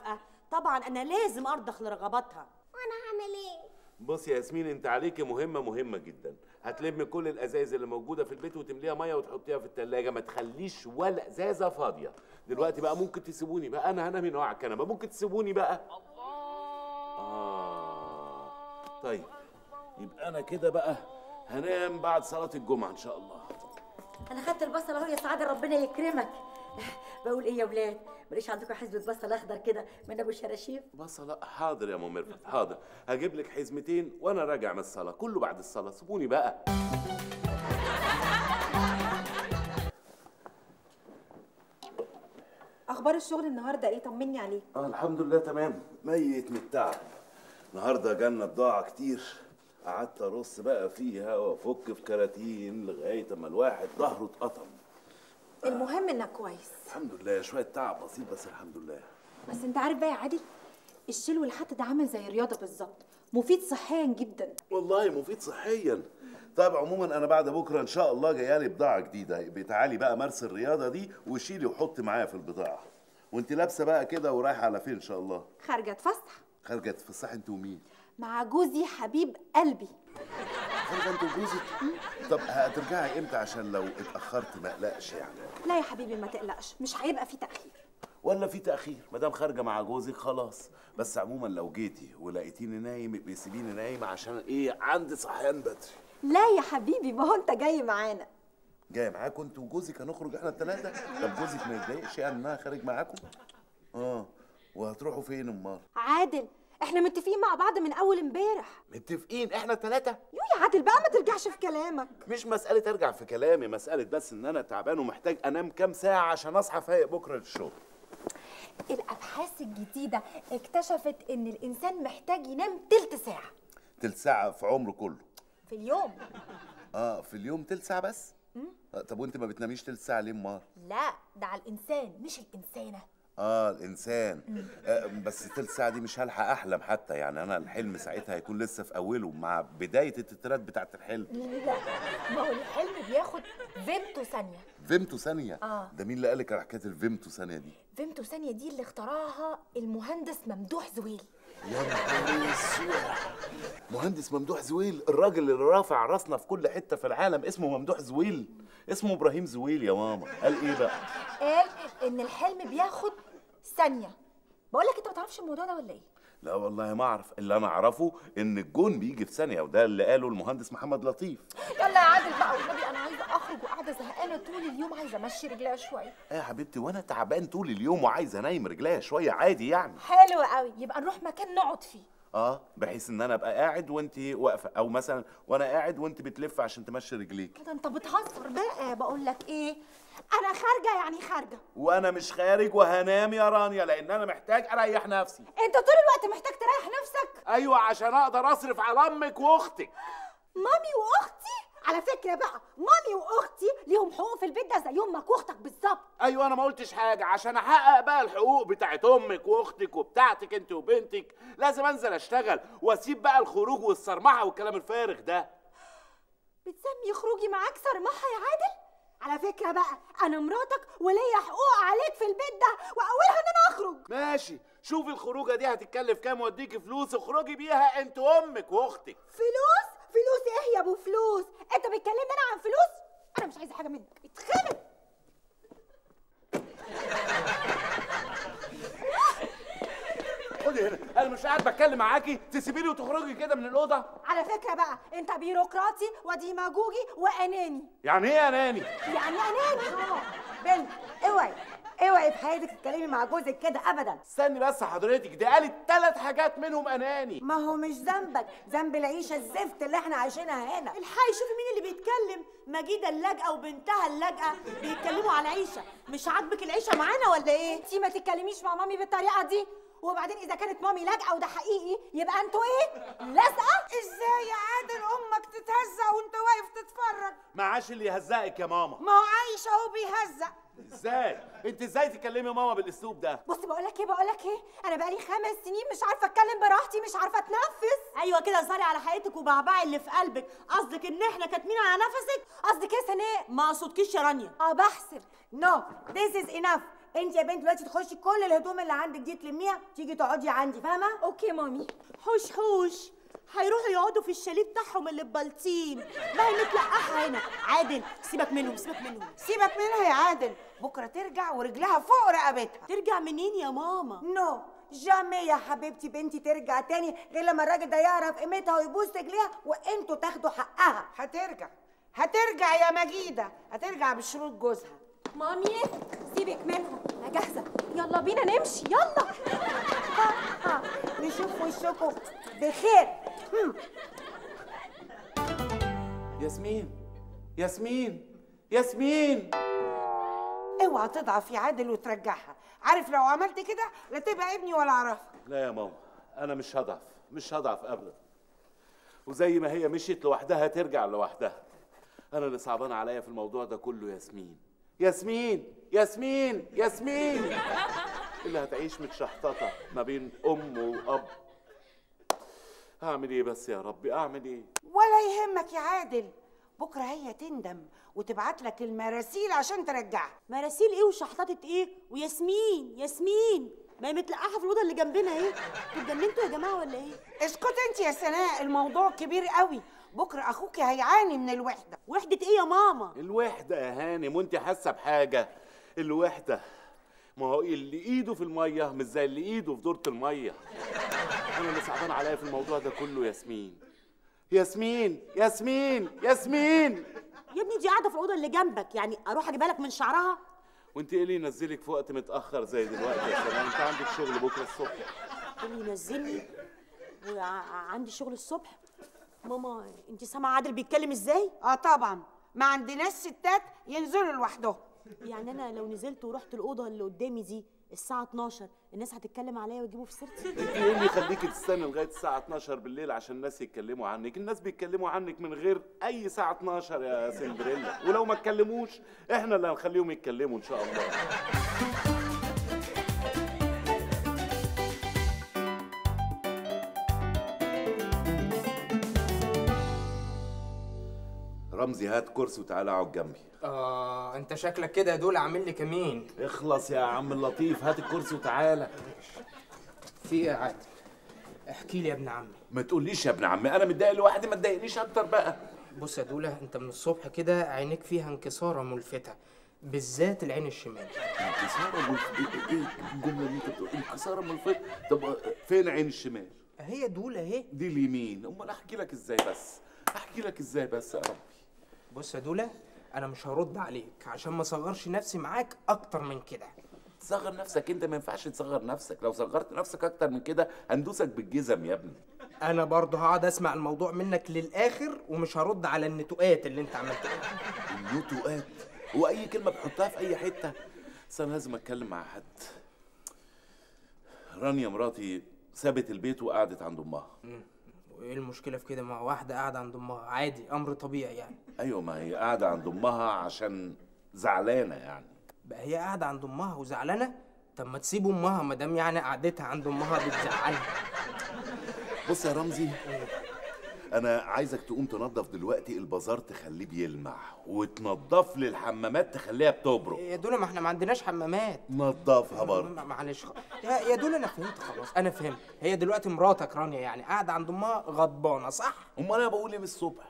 Speaker 3: طبعا انا لازم ارضخ لرغباتها
Speaker 7: وانا هعمل ايه
Speaker 1: بص يا ياسمين انت عليكي مهمه مهمه جدا هتلم كل الازايز اللي موجوده في البيت وتمليها ميه وتحطيها في التلاجة ما تخليش ولا ازازه فاضيه دلوقتي بقى ممكن تسيبوني بقى انا هنام هنا على الكنبه ممكن تسيبوني بقى آه. طيب يبقى انا كده بقى هنام بعد صلاه الجمعه ان شاء الله
Speaker 10: انا خدت البصل اهو يا سعاده ربنا يكرمك بقول ايه يا ولاد ماليش عندكم حزبه بصل اخضر كده من ابو شراشيف
Speaker 1: بصلة حاضر يا ام ميرفت حاضر هجيب لك حزمتين وانا راجع من الصلاه كله بعد الصلاه سيبوني بقى
Speaker 6: اخبار الشغل النهارده ايه طمني عليك
Speaker 1: اه الحمد لله تمام ميت من التعب النهارده جالنا بضاعه كتير قعدت ارص بقى فيها وافك في كراتين لغايه اما الواحد ظهره اتقطم
Speaker 6: المهم انك كويس
Speaker 1: الحمد لله شويه تعب بسيط بس الحمد لله
Speaker 6: بس انت عارف بقى يا عادل الشيل والحط ده عامل زي الرياضه بالظبط مفيد صحيا جدا
Speaker 1: والله مفيد صحيا طيب عموما انا بعد بكره ان شاء الله جايه لي بضاعه جديده تعالي بقى مارس الرياضه دي وشيلي وحطي معايا في البضاعه وانت لابسه بقى كده ورايحه على فين ان شاء الله
Speaker 6: خارجه اتفسح
Speaker 1: خارجه تفسحي انت ومين
Speaker 6: مع جوزي حبيب قلبي
Speaker 1: خارجه انت وجوزك طب هترجعي امتى عشان لو اتاخرت ما اقلقش يعني
Speaker 6: لا يا حبيبي ما تقلقش مش هيبقى في تاخير
Speaker 1: ولا في تاخير ما دام خارجه مع جوزك خلاص بس عموما لو جيتي ولقيتيني نايم بيسيبيني نايم عشان ايه عندي صحيان بدري
Speaker 6: لا يا حبيبي ما هو انت جاي معانا
Speaker 1: جاي معاكم انت وجوزك هنخرج احنا الثلاثه طب جوزك ما يتضايقش يعني ان انا خارج معاكم اه وهتروحوا فين امال
Speaker 6: عادل احنا متفقين مع بعض من اول امبارح
Speaker 1: متفقين احنا الثلاثه
Speaker 6: يو يا عادل بقى ما ترجعش في كلامك
Speaker 1: مش مساله ارجع في كلامي مساله بس ان انا تعبان ومحتاج انام كام ساعه عشان اصحى فايق بكره للشغل
Speaker 6: الابحاث الجديده اكتشفت ان الانسان محتاج ينام تلت ساعه
Speaker 1: تلت ساعه في عمره كله
Speaker 6: في اليوم
Speaker 1: اه في اليوم تلت ساعه بس آه طب وانت ما بتناميش تلت ساعه ليه امال
Speaker 6: لا ده على الانسان مش الانسانه
Speaker 1: اه الانسان آه بس تلت ساعه دي مش هلحق احلم حتى يعني انا الحلم ساعتها هيكون لسه في اوله مع بدايه التترات بتاعت الحلم
Speaker 6: لا ما هو الحلم بياخد فيمتو ثانيه
Speaker 1: فيمتو ثانيه
Speaker 6: آه.
Speaker 1: ده مين اللي قالك على حكايه الفيمتو ثانيه دي
Speaker 6: فيمتو ثانيه دي اللي اخترعها المهندس ممدوح زويل
Speaker 1: يا نهار اسود مهندس ممدوح زويل الراجل اللي رافع راسنا في كل حته في العالم اسمه ممدوح زويل اسمه ابراهيم زويل يا ماما قال ايه بقى
Speaker 6: قال ان الحلم بياخد ثانيه بقول لك انت ما تعرفش الموضوع ده ولا ايه
Speaker 1: لا والله ما اعرف اللي انا اعرفه ان الجون بيجي في ثانيه وده اللي قاله المهندس محمد لطيف
Speaker 6: يلا يا عادل بقى والنبي انا عايزه اخرج وقاعده زهقانه طول اليوم عايزه امشي رجليا شويه
Speaker 1: ايه يا حبيبتي وانا تعبان طول اليوم وعايز انايم رجليا شويه عادي يعني
Speaker 6: حلو قوي يبقى نروح مكان نقعد فيه
Speaker 1: اه بحيث ان انا ابقى قاعد وانت واقفه او مثلا وانا قاعد وانت بتلف عشان تمشي رجليك
Speaker 6: ده انت بتهزر بقى بقول لك ايه انا خارجه يعني خارجه
Speaker 1: وانا مش خارج وهنام يا رانيا لان انا محتاج اريح نفسي
Speaker 6: انت طول الوقت محتاج تريح نفسك
Speaker 1: ايوه عشان اقدر اصرف على امك واختك
Speaker 6: مامي واختي على فكره بقى مامي واختي ليهم حقوق في البيت ده زي امك واختك بالظبط
Speaker 1: ايوه انا ما قلتش حاجه عشان احقق بقى الحقوق بتاعت امك واختك وبتاعتك انت وبنتك لازم انزل اشتغل واسيب بقى الخروج والصرمحه والكلام الفارغ ده
Speaker 6: بتسمي خروجي معاك صرمحه يا عادل على فكره بقى انا مراتك وليا حقوق عليك في البيت ده واولها ان انا اخرج
Speaker 1: ماشي شوفي الخروجه دي هتتكلف كام واديكي فلوس اخرجي بيها انت وامك واختك
Speaker 6: فلوس فلوس ايه يا ابو فلوس انت بتكلمني انا عن فلوس انا مش عايزه حاجه منك اتخانق
Speaker 1: خدي هنا انا مش قاعد بتكلم معاكي تسيبيني وتخرجي كده من الاوضه
Speaker 6: على فكره بقى انت بيروقراطي وديماجوجي واناني
Speaker 1: يعني ايه يا ناني
Speaker 6: يعني اناني
Speaker 9: بنت اوعي اوعي في حياتك تتكلمي مع جوزك كده ابدا
Speaker 1: استني بس حضرتك دي قالت ثلاث حاجات منهم اناني
Speaker 9: ما هو مش ذنبك ذنب العيشه الزفت اللي احنا عايشينها هنا
Speaker 3: الحقي شوفي مين اللي بيتكلم مجيدة اللاجئة وبنتها اللاجئة بيتكلموا على عيشة مش عاجبك العيشة معانا ولا ايه؟
Speaker 6: انتي ما تتكلميش مع مامي بالطريقه دي وبعدين اذا كانت مامي لاجئه وده حقيقي يبقى انتوا ايه لازقه
Speaker 5: ازاي يا عادل امك تتهزق وانت واقف تتفرج
Speaker 1: معاش اللي يهزقك يا ماما
Speaker 5: ما هو عايش اهو بيهزق
Speaker 1: ازاي انت ازاي تكلمي ماما بالاسلوب ده
Speaker 6: بص بقول لك ايه بقول لك ايه انا بقالي خمس سنين مش عارفه اتكلم براحتي مش عارفه اتنفس
Speaker 3: ايوه كده صاري على حياتك وبعبعي اللي في قلبك قصدك ان احنا كاتمين على نفسك
Speaker 6: قصدك ايه يا سناء
Speaker 3: ما اقصدكيش يا رانيا
Speaker 6: اه بحسب
Speaker 9: نو ذيس از انف انت يا بنت دلوقتي تخشي كل الهدوم اللي عندك دي تلميها تيجي تقعدي عندي فاهمه
Speaker 6: اوكي مامي
Speaker 3: حوش حوش هيروحوا يقعدوا في الشاليه بتاعهم اللي ببلطيم ما هي متلقحه هنا عادل سيبك منهم سيبك منهم
Speaker 5: سيبك منها يا عادل بكره ترجع ورجلها فوق رقبتها
Speaker 3: ترجع منين يا ماما
Speaker 9: نو جامي يا حبيبتي بنتي ترجع تاني غير لما الراجل ده يعرف قيمتها ويبوس رجليها وانتوا تاخدوا حقها
Speaker 5: هترجع هترجع يا مجيده هترجع بشروط جوزها
Speaker 6: مامي سيبك منهم انا جاهزه يلا بينا نمشي يلا
Speaker 9: ها ها نشوف وشكم بخير هم.
Speaker 1: ياسمين ياسمين ياسمين
Speaker 5: اوعى تضعف يا عادل وترجعها عارف لو عملت كده لا تبقى ابني ولا اعرفك
Speaker 1: لا يا ماما انا مش هضعف مش هضعف ابدا وزي ما هي مشيت لوحدها ترجع لوحدها انا اللي صعبان عليا في الموضوع ده كله ياسمين ياسمين ياسمين ياسمين اللي هتعيش متشحططه ما بين ام واب اعمل ايه بس يا ربي اعمل ايه
Speaker 5: ولا يهمك يا عادل بكره هي تندم وتبعت لك المراسيل عشان ترجعها
Speaker 3: مراسيل ايه وشحططة ايه وياسمين ياسمين ما هي متلقحه في الاوضه اللي جنبنا اهي انتوا اتجننتوا يا جماعه ولا ايه
Speaker 5: اسكت انت يا سناء الموضوع كبير قوي بكره اخوك هيعاني من الوحده
Speaker 3: وحده ايه يا ماما
Speaker 1: الوحده يا هانم وانت حاسه بحاجه الوحده ما هو اللي ايده في الميه مش زي اللي ايده في دوره الميه انا اللي صعبان عليا في الموضوع ده كله ياسمين ياسمين ياسمين ياسمين
Speaker 3: يا ابني دي قاعده في الاوضه اللي جنبك يعني اروح اجيبها لك من شعرها
Speaker 1: وانت ايه اللي ينزلك في وقت متاخر زي دلوقتي يا سلام انت عندك شغل بكره الصبح
Speaker 3: اللي ينزلني وعندي شغل الصبح ماما انت سامعه عادل بيتكلم ازاي
Speaker 5: اه طبعا ما عندناش ستات ينزلوا لوحدهم
Speaker 3: يعني انا لو نزلت ورحت الاوضه اللي قدامي دي الساعه 12 الناس هتتكلم عليا ويجيبوا في سيرتي
Speaker 1: انت ايه اللي يخليكي تستني لغايه الساعه 12 بالليل عشان الناس يتكلموا عنك الناس بيتكلموا عنك من غير اي ساعه 12 يا سندريلا ولو ما اتكلموش احنا اللي هنخليهم يتكلموا ان شاء الله رمزي هات كرسي وتعالى اقعد جنبي
Speaker 2: اه انت شكلك كده يا دول عامل لي كمين
Speaker 1: اخلص يا عم اللطيف هات الكرسي وتعالى
Speaker 2: في ايه يا عادل احكي لي يا ابن عمي
Speaker 1: ما تقوليش يا ابن عمي انا متضايق لوحدي ما تضايقنيش اكتر بقى
Speaker 2: بص يا دوله انت من الصبح كده عينيك فيها انكساره ملفته بالذات العين الشمال
Speaker 1: انكساره ملفت ايه ايه الجمله اللي انت بتقول انكساره ملفت طب فين عين الشمال
Speaker 2: هي دوله اهي
Speaker 1: دي اليمين امال احكي لك ازاي بس احكي لك ازاي بس يا ربي
Speaker 2: بص يا دوله انا مش هرد عليك عشان ما اصغرش نفسي معاك اكتر من كده
Speaker 1: تصغر نفسك انت ما ينفعش تصغر نفسك لو صغرت نفسك اكتر من كده هندوسك بالجزم يا ابني
Speaker 2: انا برضه هقعد اسمع الموضوع منك للاخر ومش هرد على النتوءات اللي انت عملتها
Speaker 1: النتوءات هو اي كلمه بحطها في اي حته بس انا لازم اتكلم مع حد رانيا مراتي سابت البيت وقعدت عند امها
Speaker 2: وايه المشكله في كده مع واحده قاعده عند امها عادي امر طبيعي يعني
Speaker 1: ايوه ما هي قاعده عند امها عشان زعلانه يعني
Speaker 2: بقى هي قاعده عند امها وزعلانه طب ما تسيب امها ما دام يعني قعدتها عند امها بتزعلها
Speaker 1: بص يا رمزي انا عايزك تقوم تنظف دلوقتي البازار تخليه بيلمع وتنظف لي الحمامات تخليها بتبرق
Speaker 2: يا دول ما احنا ما عندناش حمامات
Speaker 1: نظفها برضه
Speaker 2: ما- معلش خ... يا يا دول انا فهمت خلاص انا فهمت هي دلوقتي مراتك رانيا يعني قاعده عند امها غضبانه صح
Speaker 1: امال انا بقول ايه من الصبح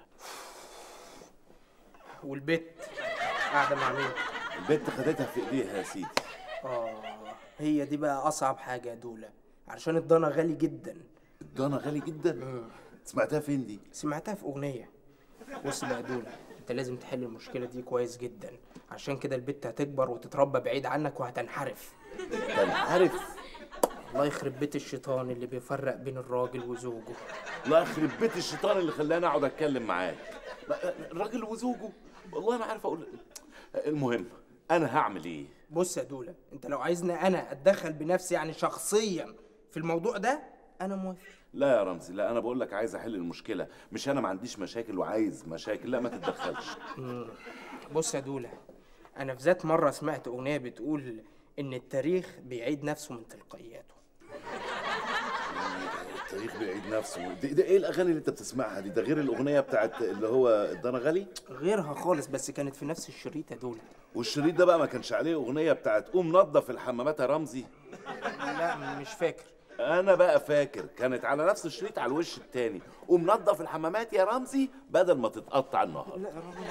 Speaker 2: والبت قاعده مع مين
Speaker 1: البنت خدتها في ايديها يا سيدي
Speaker 2: اه هي دي بقى اصعب حاجه يا دوله علشان الضنا غالي جدا
Speaker 1: الضنا غالي جدا سمعتها فين دي
Speaker 2: سمعتها في اغنيه بص بقى يا دوله انت لازم تحل المشكله دي كويس جدا عشان كده البت هتكبر وتتربى بعيد عنك وهتنحرف
Speaker 1: تنحرف
Speaker 2: الله يخرب بيت الشيطان اللي بيفرق بين الراجل وزوجه
Speaker 1: الله يخرب بيت الشيطان اللي خلاني اقعد اتكلم معاك لا، الراجل وزوجه والله ما عارف اقول المهم انا هعمل ايه
Speaker 2: بص يا دوله انت لو عايزني انا اتدخل بنفسي يعني شخصيا في الموضوع ده انا موافق
Speaker 1: لا يا رمزي لا انا بقول لك عايز احل المشكله مش انا ما عنديش مشاكل وعايز مشاكل لا ما تتدخلش
Speaker 2: مم. بص يا دوله انا في ذات مره سمعت اغنيه بتقول ان التاريخ بيعيد نفسه من تلقائياته
Speaker 1: التاريخ بيعيد نفسه ده, ده ايه الاغاني اللي انت بتسمعها دي ده غير الاغنيه بتاعت اللي هو دانا غالي
Speaker 2: غيرها خالص بس كانت في نفس الشريط يا دول
Speaker 1: والشريط ده بقى ما كانش عليه اغنيه بتاعت قوم نظف الحمامات يا رمزي
Speaker 2: لا مش فاكر
Speaker 1: انا بقى فاكر كانت على نفس الشريط على الوش التاني قوم نظف الحمامات يا رمزي بدل ما تتقطع النهار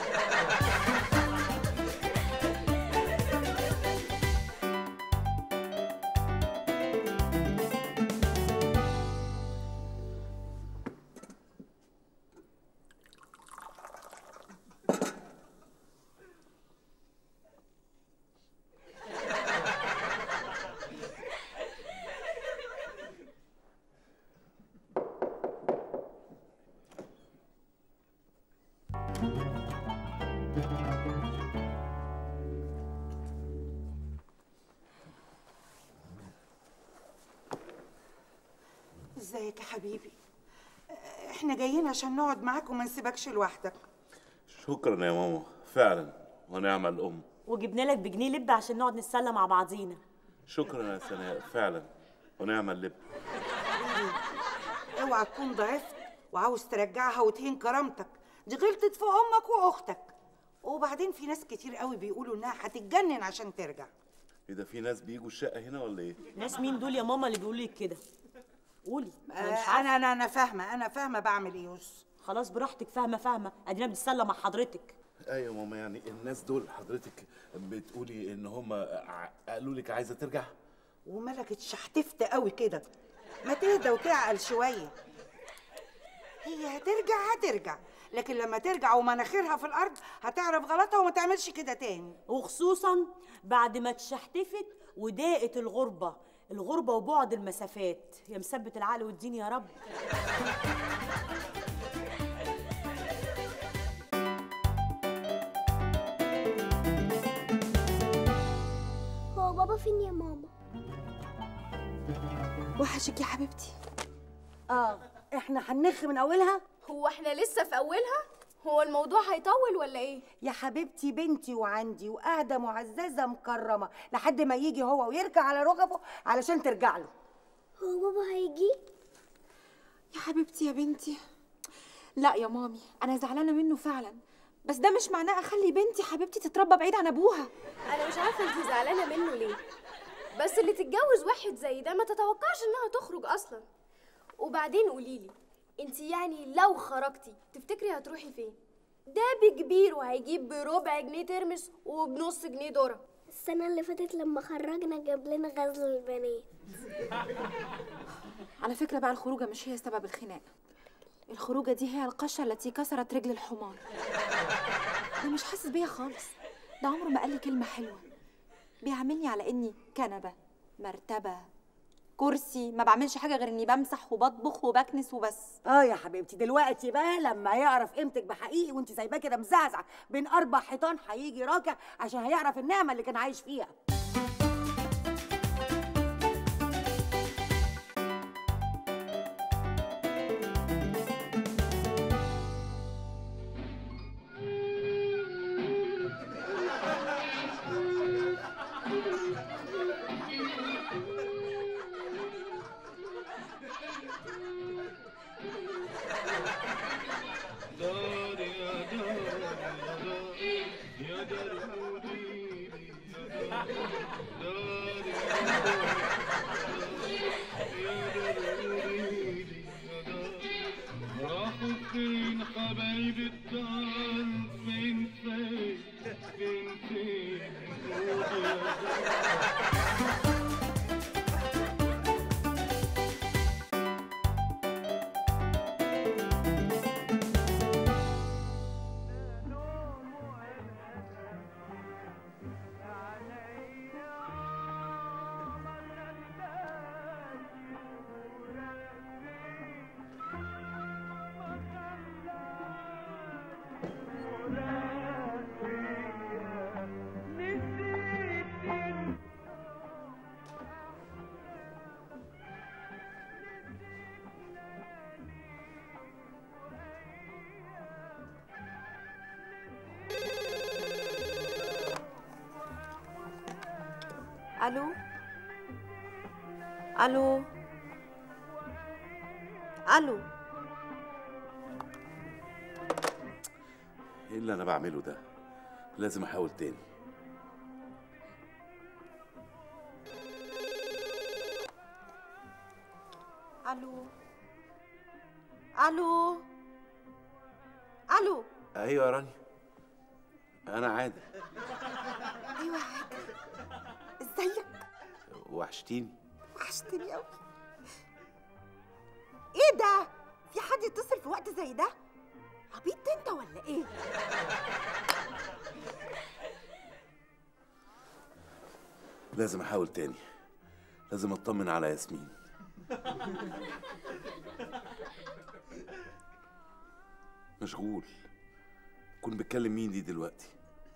Speaker 5: ازيك يا حبيبي آه، احنا جايين عشان نقعد معاك وما نسيبكش لوحدك
Speaker 1: شكرا يا ماما فعلا ونعم الام
Speaker 3: وجبنا لك بجنيه لب عشان نقعد نتسلى مع بعضينا
Speaker 1: شكرا يا سناء فعلا ونعم اللب
Speaker 5: اوعى تكون ضعفت وعاوز ترجعها وتهين كرامتك دي غلطت في امك واختك وبعدين في ناس كتير قوي بيقولوا انها هتتجنن عشان ترجع
Speaker 1: ايه ده في ناس بيجوا الشقه هنا ولا ايه
Speaker 3: ناس مين دول يا ماما اللي بيقولوا لك كده قولي انا مش
Speaker 5: آه،
Speaker 3: عارفه
Speaker 5: انا انا انا فاهمه انا فاهمه بعمل ايه يوس
Speaker 3: خلاص براحتك فاهمه فاهمه ادينا بنتسلى مع حضرتك
Speaker 1: ايوه ماما يعني الناس دول حضرتك بتقولي ان هم ع- قالوا لك عايزه ترجع
Speaker 5: ومالك اتشحتفت قوي كده ما تهدى وتعقل شويه هي هترجع هترجع لكن لما ترجع ومناخيرها في الارض هتعرف غلطها وما تعملش كده تاني
Speaker 3: وخصوصا بعد ما اتشحتفت وضاقت الغربه الغربه وبعد المسافات يا مثبت العقل والدين يا رب
Speaker 7: هو بابا فين يا ماما
Speaker 6: وحشك يا حبيبتي
Speaker 9: اه احنا هنخ من اولها
Speaker 11: هو احنا لسه في اولها هو الموضوع هيطول ولا ايه
Speaker 9: يا حبيبتي بنتي وعندي وقاعده معززه مكرمه لحد ما يجي هو ويركع على ركبه علشان ترجع له
Speaker 7: هو بابا هيجي
Speaker 6: يا حبيبتي يا بنتي لا يا مامي انا زعلانه منه فعلا بس ده مش معناه اخلي بنتي حبيبتي تتربى بعيد عن ابوها
Speaker 11: انا مش عارفه انت زعلانه منه ليه بس اللي تتجوز واحد زي ده ما تتوقعش انها تخرج اصلا وبعدين قوليلي انت يعني لو خرجتي تفتكري هتروحي فين ده بكبير وهيجيب بربع جنيه ترمس وبنص جنيه ذره
Speaker 7: السنة اللي فاتت لما خرجنا جاب لنا غزل البنات
Speaker 6: على فكره بقى الخروجه مش هي سبب الخناق الخروجه دي هي القشه التي كسرت رجل الحمار ده مش حاسس بيا خالص ده عمره ما قال لي كلمه حلوه بيعاملني على اني كنبه مرتبه كرسي ما بعملش حاجه غير اني بمسح وبطبخ وبكنس وبس
Speaker 9: اه يا حبيبتي دلوقتي بقى لما يعرف قيمتك بحقيقي وانت سايباه كده مزعزع بين اربع حيطان هيجي راكع عشان هيعرف النعمه اللي كان عايش فيها
Speaker 12: راحوا فين حبايب الدار فين فين فين فين
Speaker 6: الو الو
Speaker 3: الو
Speaker 1: ايه اللي انا بعمله ده لازم احاول تاني
Speaker 3: الو الو الو
Speaker 1: ايوه يا رانيا انا عادل
Speaker 3: ايوه عادل ازيك
Speaker 1: وحشتيني
Speaker 3: وحشتني قوي ايه ده في حد يتصل في وقت زي ده عبيط انت ولا ايه
Speaker 1: لازم احاول تاني لازم اطمن على ياسمين مشغول كون بتكلم مين دي دلوقتي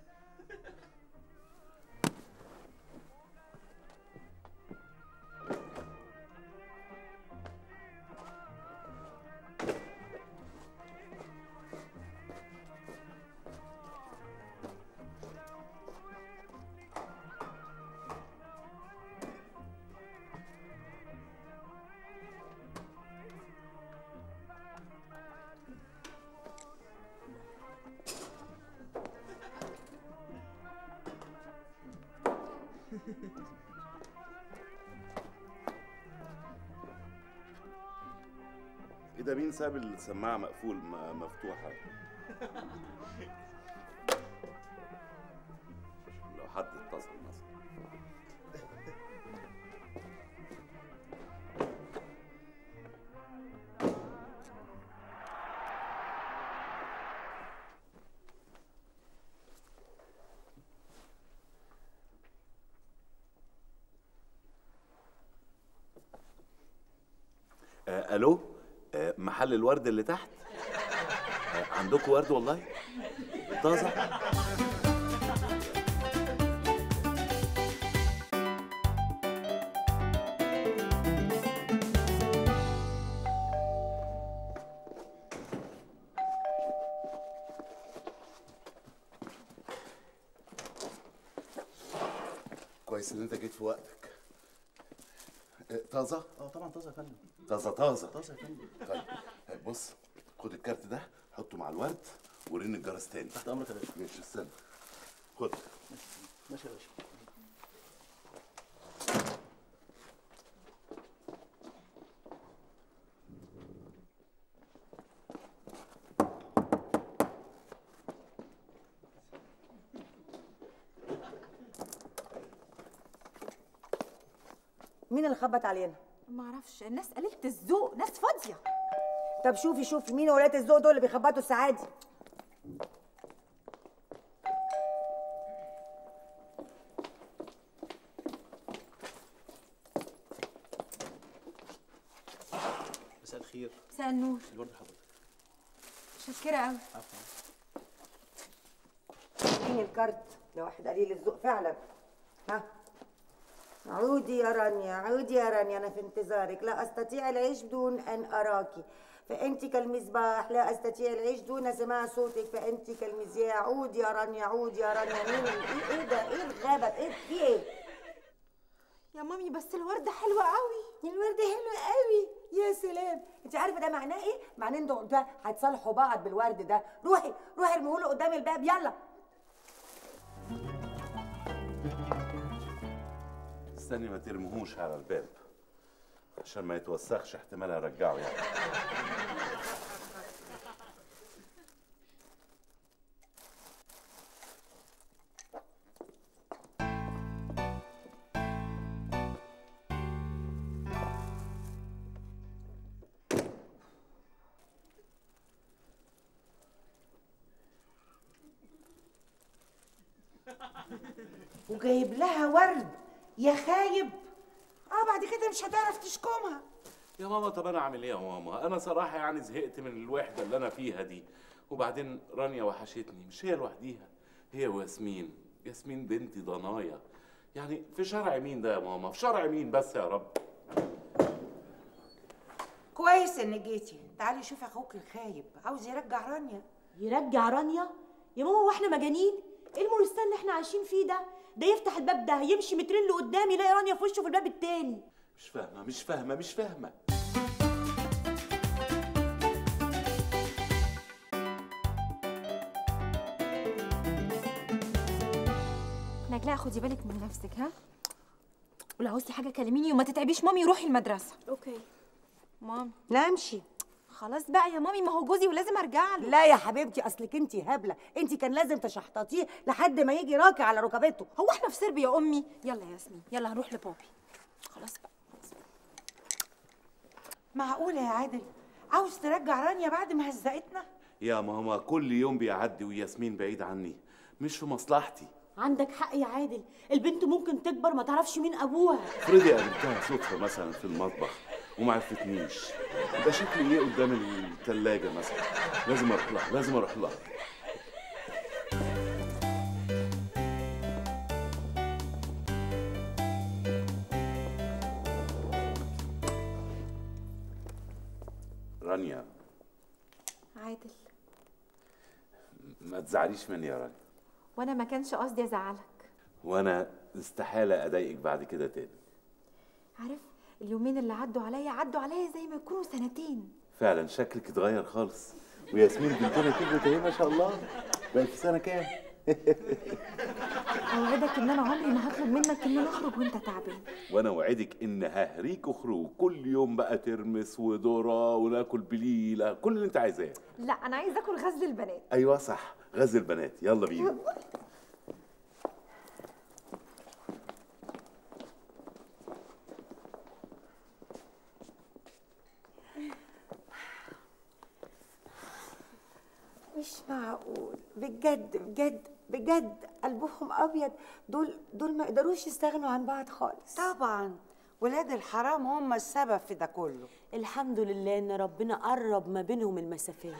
Speaker 1: ايه ده مين ساب السماعه مقفول م- مفتوحه لو حد اتصل مثلا آه الو آه محل الورد اللي تحت آه عندكم ورد والله طازه كويس ان انت جيت في وقتك آه، طازه
Speaker 13: اه طبعا طازه يا فندم
Speaker 1: طازه طازه
Speaker 13: طازه يا فندم
Speaker 1: طيب آه، بص خد الكارت ده حطه مع الورد ورن الجرس تاني
Speaker 13: تحت امرك يا باشا
Speaker 1: ماشي استنى خد
Speaker 13: ماشي يا باشا
Speaker 9: مين اللي خبط علينا
Speaker 6: ما اعرفش الناس قليله الذوق ناس فاضيه
Speaker 9: طب شوفي شوفي مين ولاد الذوق دول اللي بيخبطوا الساعات دي
Speaker 13: مساء الخير
Speaker 6: مساء النور
Speaker 13: الورد حضرتك
Speaker 6: متشكره قوي
Speaker 13: عفوا
Speaker 9: مين الكارت ده واحد قليل الذوق فعلا ها عودي يا رانيا عودي يا رانيا أنا في انتظارك لا أستطيع العيش بدون أن أراك فأنت كالمصباح لا أستطيع العيش دون سماع صوتك فأنت كالمذياع عودي يا رانيا عودي يا رانيا مين إيه, إيه ده إيه الغابة إيه في إيه
Speaker 6: يا مامي بس الورده حلوه قوي
Speaker 9: الورد حلو قوي يا سلام انت عارفه ده معناه ايه معناه انتوا انتوا هتصالحوا بعض بالورد ده روحي روحي ارميه قدام الباب يلا
Speaker 1: استني ما ترميهوش على الباب عشان ما يتوسخش احتمال ارجعه يعني
Speaker 5: وجايب لها ورد يا خايب اه بعد كده مش هتعرف تشكمها
Speaker 1: يا ماما طب انا اعمل ايه يا ماما انا صراحه يعني زهقت من الوحده اللي انا فيها دي وبعدين رانيا وحشتني مش هي لوحديها هي وياسمين ياسمين بنتي ضنايا يعني في شرع مين ده يا ماما في شرع مين بس يا رب
Speaker 5: كويس انك جيتي تعالي شوفي اخوك الخايب عاوز يرجع رانيا
Speaker 3: يرجع رانيا يا ماما واحنا مجانين ايه المورستان اللي احنا عايشين فيه ده ده يفتح الباب ده يمشي مترين لقدام يلاقي رانيا في وشه في الباب التاني
Speaker 1: مش فاهمه مش فاهمه مش فاهمه
Speaker 6: لا خدي بالك من نفسك ها ولو عوزتي حاجه كلميني وما تتعبيش مامي روحي المدرسه
Speaker 11: اوكي
Speaker 6: مام
Speaker 9: لا امشي
Speaker 6: خلاص بقى يا مامي ما هو جوزي ولازم ارجع له
Speaker 9: لا يا حبيبتي اصلك انت هبله انت كان لازم تشحططيه لحد ما يجي راكع على ركبته
Speaker 6: هو احنا في سرب يا امي يلا يا ياسمين يلا هنروح لبابي خلاص بقى
Speaker 5: معقولة يا عادل عاوز ترجع رانيا بعد ما هزقتنا
Speaker 1: يا ماما كل يوم بيعدي وياسمين بعيد عني مش في مصلحتي
Speaker 3: عندك حق يا عادل البنت ممكن تكبر ما تعرفش مين ابوها
Speaker 1: افرضي قابلتها صدفة مثلا في المطبخ وما عرفتنيش يبقى شكلي ايه قدام التلاجة مثلا لازم اروح لها لازم اروح لها رانيا
Speaker 6: عادل
Speaker 1: ما تزعليش مني يا رانيا
Speaker 6: وانا ما كانش قصدي ازعلك
Speaker 1: وانا استحالة اضايقك بعد كده تاني
Speaker 6: عارف اليومين اللي عدوا عليا عدوا عليا زي ما يكونوا سنتين
Speaker 1: فعلا شكلك اتغير خالص وياسمين بنتنا كبرت اهي ما شاء الله بقت في سنة كام؟
Speaker 6: اوعدك ان انا عمري ما هطلب منك ان انا اخرج وانت تعبان
Speaker 1: وانا اوعدك ان ههريك خروج كل يوم بقى ترمس وذره وناكل بليله كل اللي انت عايزاه
Speaker 6: لا انا عايزه اكل غزل البنات
Speaker 1: ايوه صح غزل البنات يلا بينا
Speaker 9: مش معقول بجد بجد بجد قلبهم ابيض دول دول ما يقدروش يستغنوا عن بعض خالص
Speaker 5: طبعا ولاد الحرام هم السبب في ده كله
Speaker 3: الحمد لله ان ربنا قرب ما بينهم المسافات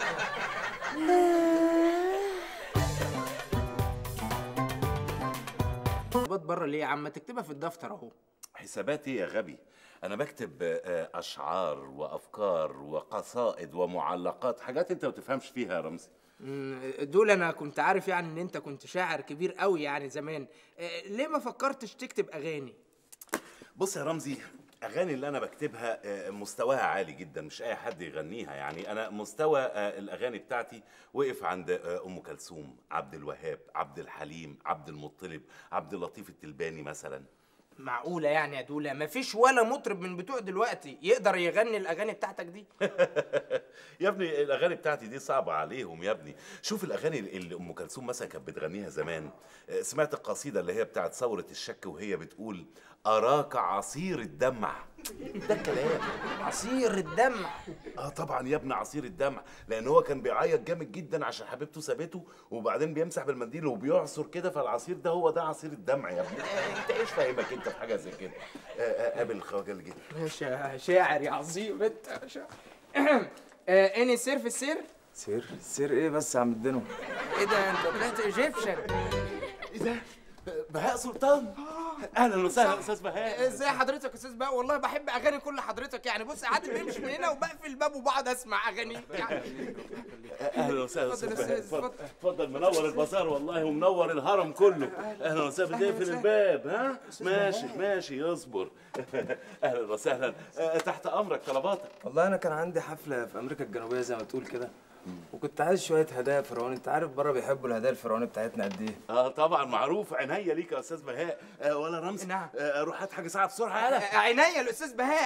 Speaker 2: طلبات بره ليه يا عم ما تكتبها في الدفتر اهو
Speaker 1: حساباتي يا غبي انا بكتب آه، اشعار وافكار وقصائد ومعلقات حاجات انت ما تفهمش فيها يا رمزي
Speaker 2: مم، دول انا كنت عارف يعني ان انت كنت شاعر كبير قوي يعني زمان آه، ليه ما فكرتش تكتب اغاني
Speaker 1: بص يا رمزي اغاني اللي انا بكتبها آه، مستواها عالي جدا مش اي حد يغنيها يعني انا مستوى آه، الاغاني بتاعتي وقف عند آه، ام كلثوم عبد الوهاب عبد الحليم عبد المطلب عبد اللطيف التلباني مثلا
Speaker 2: معقوله يعني يا دوله ما فيش ولا مطرب من بتوع دلوقتي يقدر يغني الاغاني بتاعتك دي
Speaker 1: يا ابني الاغاني بتاعتي دي صعبه عليهم يا ابني شوف الاغاني اللي ام كلثوم مثلا كانت بتغنيها زمان آه، سمعت القصيده اللي هي بتاعت ثوره الشك وهي بتقول اراك عصير الدمع ده الكلام
Speaker 2: عصير الدمع
Speaker 1: اه طبعا يا ابني عصير الدمع لان هو كان بيعيط جامد جدا عشان حبيبته سابته وبعدين بيمسح بالمنديل وبيعصر كده فالعصير ده هو ده عصير الدمع يا ابني آه، انت ايش فاهمك انت في حاجه زي كده آه، آه، قابل الخواجه اللي جه
Speaker 2: شا- شاعر يا عظيم انت شاعر آه، اني سير في السير
Speaker 14: سير سير ايه بس يا عم الدنو
Speaker 2: ايه ده انت طلعت ايجيبشن
Speaker 1: ايه ده بهاء سلطان اهلا وسهلا استاذ بهاء
Speaker 2: ازاي حضرتك يا استاذ بقى والله بحب اغاني كل حضرتك يعني بص عادل بيمشي من هنا وبقفل الباب وبقعد اسمع اغاني يعني
Speaker 1: اهلا وسهلا
Speaker 2: اتفضل
Speaker 1: استاذ
Speaker 2: يا
Speaker 1: بهاء
Speaker 2: أستاذ،
Speaker 1: اتفضل اتفضل منور البازار والله ومنور الهرم كله اهلا وسهلا
Speaker 2: أهلاً
Speaker 1: بتقفل
Speaker 2: وسهلاً.
Speaker 1: الباب ها
Speaker 14: أستاذ
Speaker 1: ماشي
Speaker 14: بهاء.
Speaker 1: ماشي اصبر اهلا وسهلا آه، تحت امرك طلباتك
Speaker 14: والله انا كان عندي حفله في امريكا الجنوبيه زي ما تقول كده وكنت عايز شويه هدايا فرعوني انت عارف بره بيحبوا الهدايا الفرعوني بتاعتنا قد ايه
Speaker 1: اه طبعا معروف عينيا ليك يا استاذ بهاء آه ولا رمزي
Speaker 2: نعم
Speaker 1: آه روح هات حاجه ساعه بسرعه يلا
Speaker 2: عينيا الاستاذ بهاء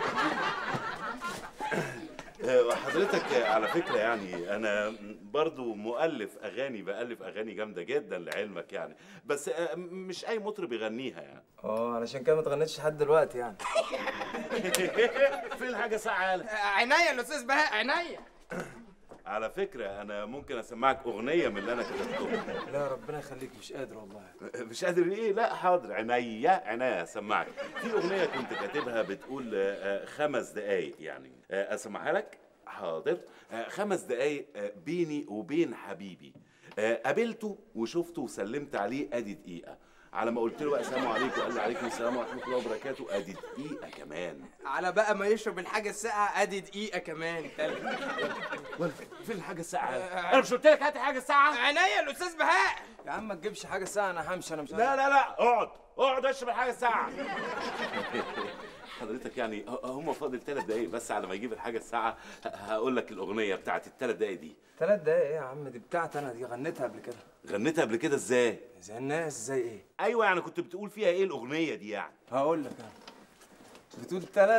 Speaker 1: آه، حضرتك آه، على فكرة يعني أنا برضو مؤلف أغاني بألف أغاني جامدة جدا لعلمك يعني بس آه، مش أي مطرب يغنيها يعني
Speaker 14: اه علشان كده ما اتغنيتش لحد دلوقتي يعني
Speaker 1: فين حاجة سعالة
Speaker 2: عينيا الاستاذ بهاء عينيا
Speaker 1: على فكرة أنا ممكن أسمعك أغنية من اللي أنا كتبتهم
Speaker 14: لا ربنا يخليك مش قادر والله
Speaker 1: مش قادر إيه لا حاضر عينيا عينيا أسمعك في أغنية كنت كاتبها بتقول آه، آه، خمس دقايق يعني آه، أسمعها لك حاضر آه، خمس دقايق آه، بيني وبين حبيبي آه، قابلته وشفته وسلمت عليه ادي دقيقه على ما قلت له بقى السلام عليكم قال لي عليكم السلام ورحمه الله وبركاته ادي دقيقه كمان
Speaker 2: على بقى ما يشرب الحاجه الساقعه ادي دقيقه كمان تلج
Speaker 1: فين الحاجه الساقعه انا مش قلت لك هات حاجه ساقعه
Speaker 2: عينيا الاستاذ بهاء
Speaker 14: يا عم ما تجيبش حاجه ساعه انا همشي انا مش
Speaker 1: لا لا لا اقعد اقعد اشرب الحاجه الساقعه حضرتك يعني ه- هم فاضل ثلاث دقايق بس على ما يجيب الحاجه الساعه ه- هقول لك الاغنيه بتاعت الثلاث دقايق دي
Speaker 14: ثلاث دقايق ايه يا عم دي بتاعتي انا دي غنيتها قبل كده
Speaker 1: غنيتها قبل كده ازاي
Speaker 14: زي الناس زي ايه
Speaker 1: ايوه يعني كنت بتقول فيها ايه الاغنيه دي يعني
Speaker 14: هقول لك انا بتقول ثلاث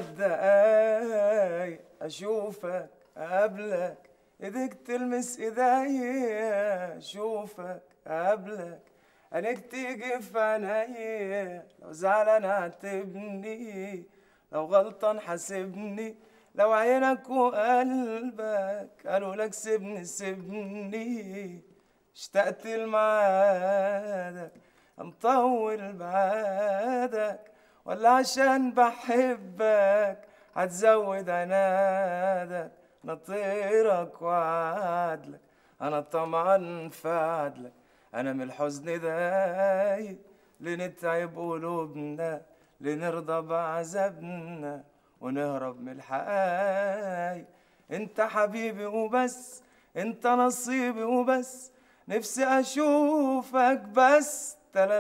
Speaker 14: دقايق اشوفك قبلك ايديك تلمس ايديا اشوفك قبلك عينيك تيجي في عينيا لو زعلان عاتبني لو غلطان حاسبني لو عينك وقلبك قالوا لك سيبني سيبني اشتقت لميعادك مطول بعادك ولا عشان بحبك هتزود عنادك انا طيرك وعدلك انا طمعان في عدلك انا من الحزن دايق لنتعب قلوبنا لنرضى بعذابنا ونهرب من الحقايق انت حبيبي وبس انت نصيبي وبس نفسي اشوفك بس تلات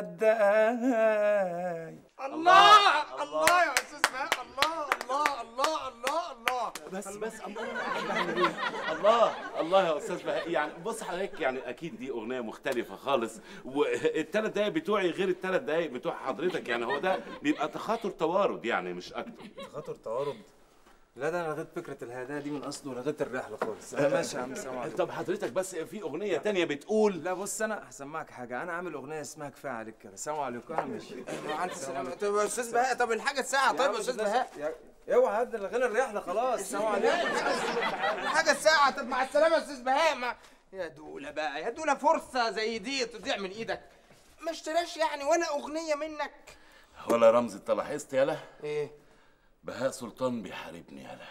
Speaker 14: دقايق
Speaker 2: الله الله يا استاذ بهاء الله الله الله الله الله
Speaker 1: بس بس الله الله الله يا استاذ بهاء يعني بص حضرتك يعني اكيد دي اغنيه مختلفه خالص والثلاث دقايق بتوعي غير الثلاث دقايق بتوع حضرتك يعني هو ده بيبقى تخاطر توارد يعني مش اكتر
Speaker 14: تخاطر توارد لا ده انا لغيت فكره الهدايا دي من اصله ولغيت الرحله خالص انا ماشي يا عم سلام عليكم
Speaker 1: طب حضرتك بس في اغنيه تانية بتقول
Speaker 14: لا بص انا هسمعك حاجه انا عامل اغنيه اسمها كفايه عليك كده سلام عليكم انا ماشي
Speaker 2: مع الف سلامه طب يا استاذ بهاء طب الحاجه الساعه طيب يا استاذ بهاء
Speaker 14: اوعى هد لغينا الرحله خلاص سلام عليكم
Speaker 2: الحاجه الساعه طب مع السلامه يا استاذ بهاء ما يا دوله بقى يا دوله فرصه زي دي تضيع من ايدك ما اشتراش يعني ولا اغنيه منك
Speaker 1: ولا رمزي انت لاحظت يالا
Speaker 2: ايه
Speaker 1: بهاء سلطان بيحاربني يالا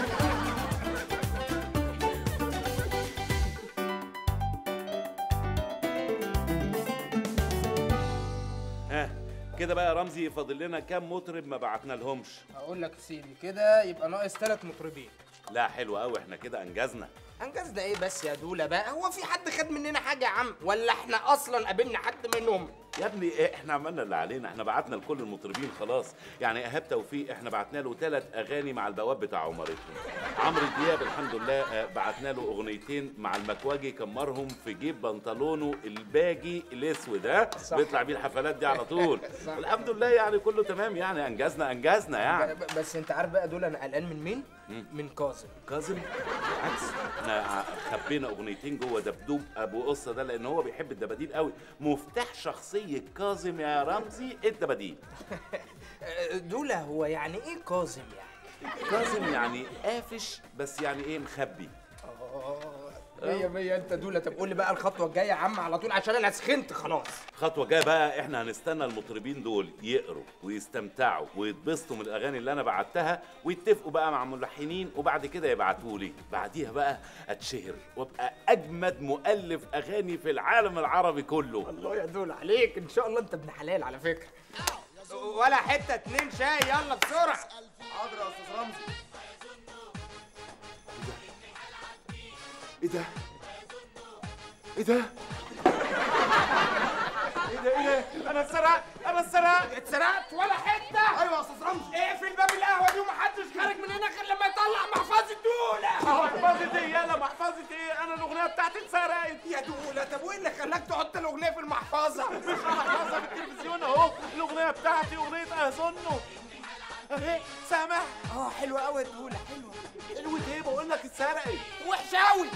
Speaker 1: ها كده بقى يا رمزي فاضل لنا كام مطرب ما بعتنا لهمش
Speaker 2: هقول لك يا سيدي كده يبقى ناقص ثلاث مطربين
Speaker 1: لا حلو قوي احنا كده انجزنا
Speaker 2: انجزنا ايه بس يا دوله بقى هو في حد خد مننا حاجه يا عم ولا احنا اصلا قابلنا حد منهم
Speaker 1: يا ابني إيه احنا عملنا اللي علينا احنا بعتنا لكل المطربين خلاص يعني ايهاب توفيق احنا بعتنا له ثلاث اغاني مع البواب بتاع عمارتنا عمرو دياب الحمد لله آه، بعتنا له اغنيتين مع المكواجي كمرهم في جيب بنطلونه الباجي الاسود ها
Speaker 2: صح.
Speaker 1: بيطلع بيه الحفلات دي على طول
Speaker 2: صح.
Speaker 1: الحمد لله يعني كله تمام يعني انجزنا انجزنا يعني
Speaker 2: ب- بس انت عارف بقى دول انا قلقان من مين؟ من كاظم
Speaker 1: كاظم بالعكس احنا خبينا اغنيتين جوه دبدوب ابو قصه ده لان هو بيحب الدباديل قوي مفتاح شخصيه كاظم يا رمزي الدباديل
Speaker 2: دوله هو يعني ايه كاظم يعني؟
Speaker 1: كاظم يعني قافش بس يعني ايه مخبي
Speaker 2: مية مية انت دولة طب قول لي بقى الخطوة الجاية يا عم على طول عشان انا سخنت خلاص
Speaker 1: خطوه جايه بقى احنا هنستنى المطربين دول يقروا ويستمتعوا ويتبسطوا من الاغاني اللي انا بعتها ويتفقوا بقى مع ملحنين وبعد كده يبعتوا لي بعديها بقى اتشهر وابقى اجمد مؤلف اغاني في العالم العربي كله
Speaker 2: الله يا دول عليك ان شاء الله انت ابن حلال على فكرة ولا حتة اتنين شاي يلا بسرعة
Speaker 8: حاضر يا استاذ رمزي
Speaker 1: ايه ده ايه ده
Speaker 2: ايه ده ايه ده انا اتسرقت انا اتسرقت اتسرقت ولا حتة ايوه يا استاذ رمزي اقفل باب القهوة دي ومحدش خارج من هنا غير لما يطلع محفظة دولة
Speaker 1: محفظة ايه يلا محفظة ايه انا الاغنية بتاعتي اتسرقت
Speaker 2: يا دولة طب وايه اللي خلاك تحط الاغنية في المحفظة
Speaker 1: مش محفظة في التلفزيون اهو الاغنية بتاعتي اغنية اظنه اهي سامع
Speaker 2: اه حلوة قوي يا دولة حلوة
Speaker 1: حلوة ايه بقول لك اتسرقت
Speaker 2: وحشة قوي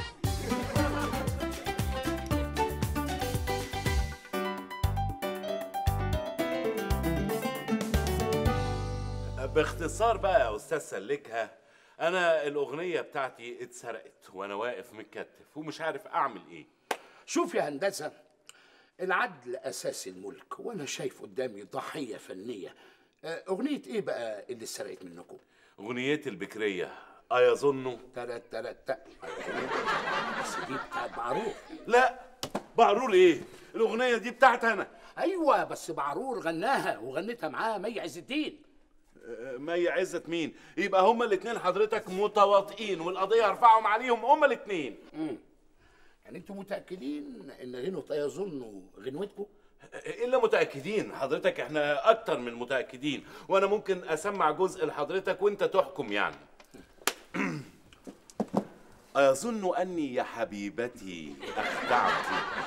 Speaker 1: باختصار بقى يا استاذ سلكها انا الاغنيه بتاعتي اتسرقت وانا واقف متكتف ومش عارف اعمل ايه
Speaker 15: شوف يا هندسة العدل أساس الملك وأنا شايف قدامي ضحية فنية آه، أغنية إيه بقى اللي اتسرقت منكم؟
Speaker 1: اغنيتي البكريه ايظنوا
Speaker 15: تلات تلات تلات بس دي بتاعت معروف
Speaker 1: لا بعرور ايه الاغنيه دي بتاعتي انا
Speaker 15: أيوة بس بعرور غناها وغنتها معاه مي عز الدين
Speaker 1: آه، مي عزت مين يبقى هما الاثنين حضرتك متواطئين والقضيه هرفعهم عليهم هما الاثنين
Speaker 15: يعني أنتوا متأكدين إن غنوة يظن غنوتكم؟
Speaker 1: الا متاكدين حضرتك احنا اكتر من متاكدين وانا ممكن اسمع جزء لحضرتك وانت تحكم يعني ايظن اني يا حبيبتي اخدعت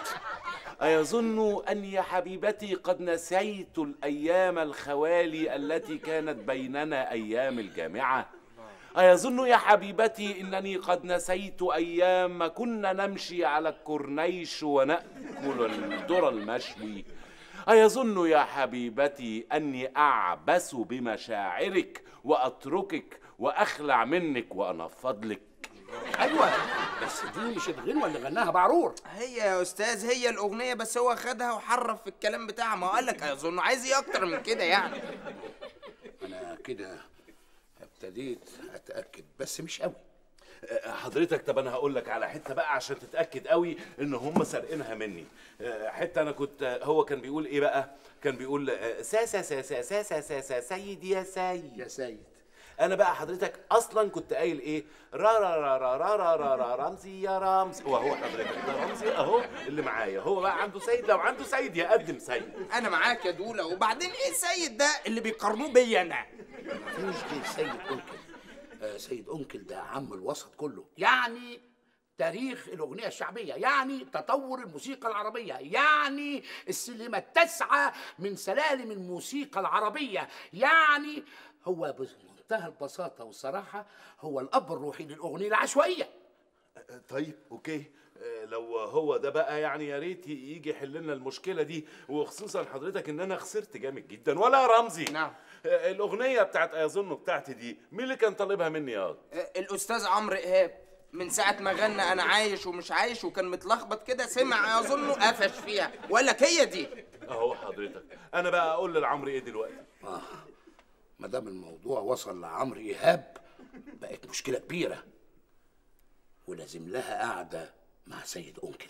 Speaker 1: ايظن اني يا حبيبتي قد نسيت الايام الخوالي التي كانت بيننا ايام الجامعه أيظن يا حبيبتي إنني قد نسيت أيام ما كنا نمشي على الكورنيش ونأكل الذرة المشوي أيظن يا حبيبتي أني أعبث بمشاعرك وأتركك وأخلع منك وأنفض لك
Speaker 15: ايوه بس دي مش الغنوه اللي غناها بعرور
Speaker 2: هي يا استاذ هي الاغنيه بس هو خدها وحرف في الكلام بتاعها ما هو قال لك اظن عايز ايه اكتر من كده يعني
Speaker 15: انا كده ابتديت اتاكد بس مش قوي
Speaker 1: أه، حضرتك طب انا هقول لك على حته بقى عشان تتاكد قوي ان هم سارقينها مني أه، حته انا كنت هو كان بيقول ايه بقى كان بيقول أه، سا سا سا سا سا سا سا سا سيد يا سيد
Speaker 15: يا سيد
Speaker 1: انا بقى حضرتك اصلا كنت قايل ايه را را را را را را را, را رمزي يا رمزي وهو حضرتك ده رمزي اهو اللي معايا هو بقى عنده سيد لو عنده سيد يقدم سيد
Speaker 2: انا معاك يا دوله وبعدين ايه السيد ده اللي بيقارنوه بيا انا
Speaker 15: مفيش غير سيد انكل آه سيد انكل ده عم الوسط كله يعني تاريخ الاغنيه الشعبيه يعني تطور الموسيقى العربيه يعني السلمه التاسعه من سلالم الموسيقى العربيه يعني هو بمنتهى البساطه والصراحه هو الاب الروحي للاغنيه العشوائيه
Speaker 1: طيب اوكي آه، لو هو ده بقى يعني يا ريت يجي يحل لنا المشكله دي وخصوصا حضرتك ان انا خسرت جامد جدا ولا يا رمزي
Speaker 2: نعم
Speaker 1: الاغنيه بتاعت ايظن بتاعتي دي مين اللي كان طالبها مني يا واد؟
Speaker 2: آه، الاستاذ عمرو ايهاب من ساعة ما غنى أنا عايش ومش عايش وكان متلخبط كده سمع يظنه قفش فيها وقال لك هي دي
Speaker 1: اهو حضرتك انا بقى اقول للعمرو ايه دلوقتي
Speaker 15: اه ما دام الموضوع وصل لعمرو ايهاب بقت مشكله كبيره ولازم لها قعده مع سيد انكل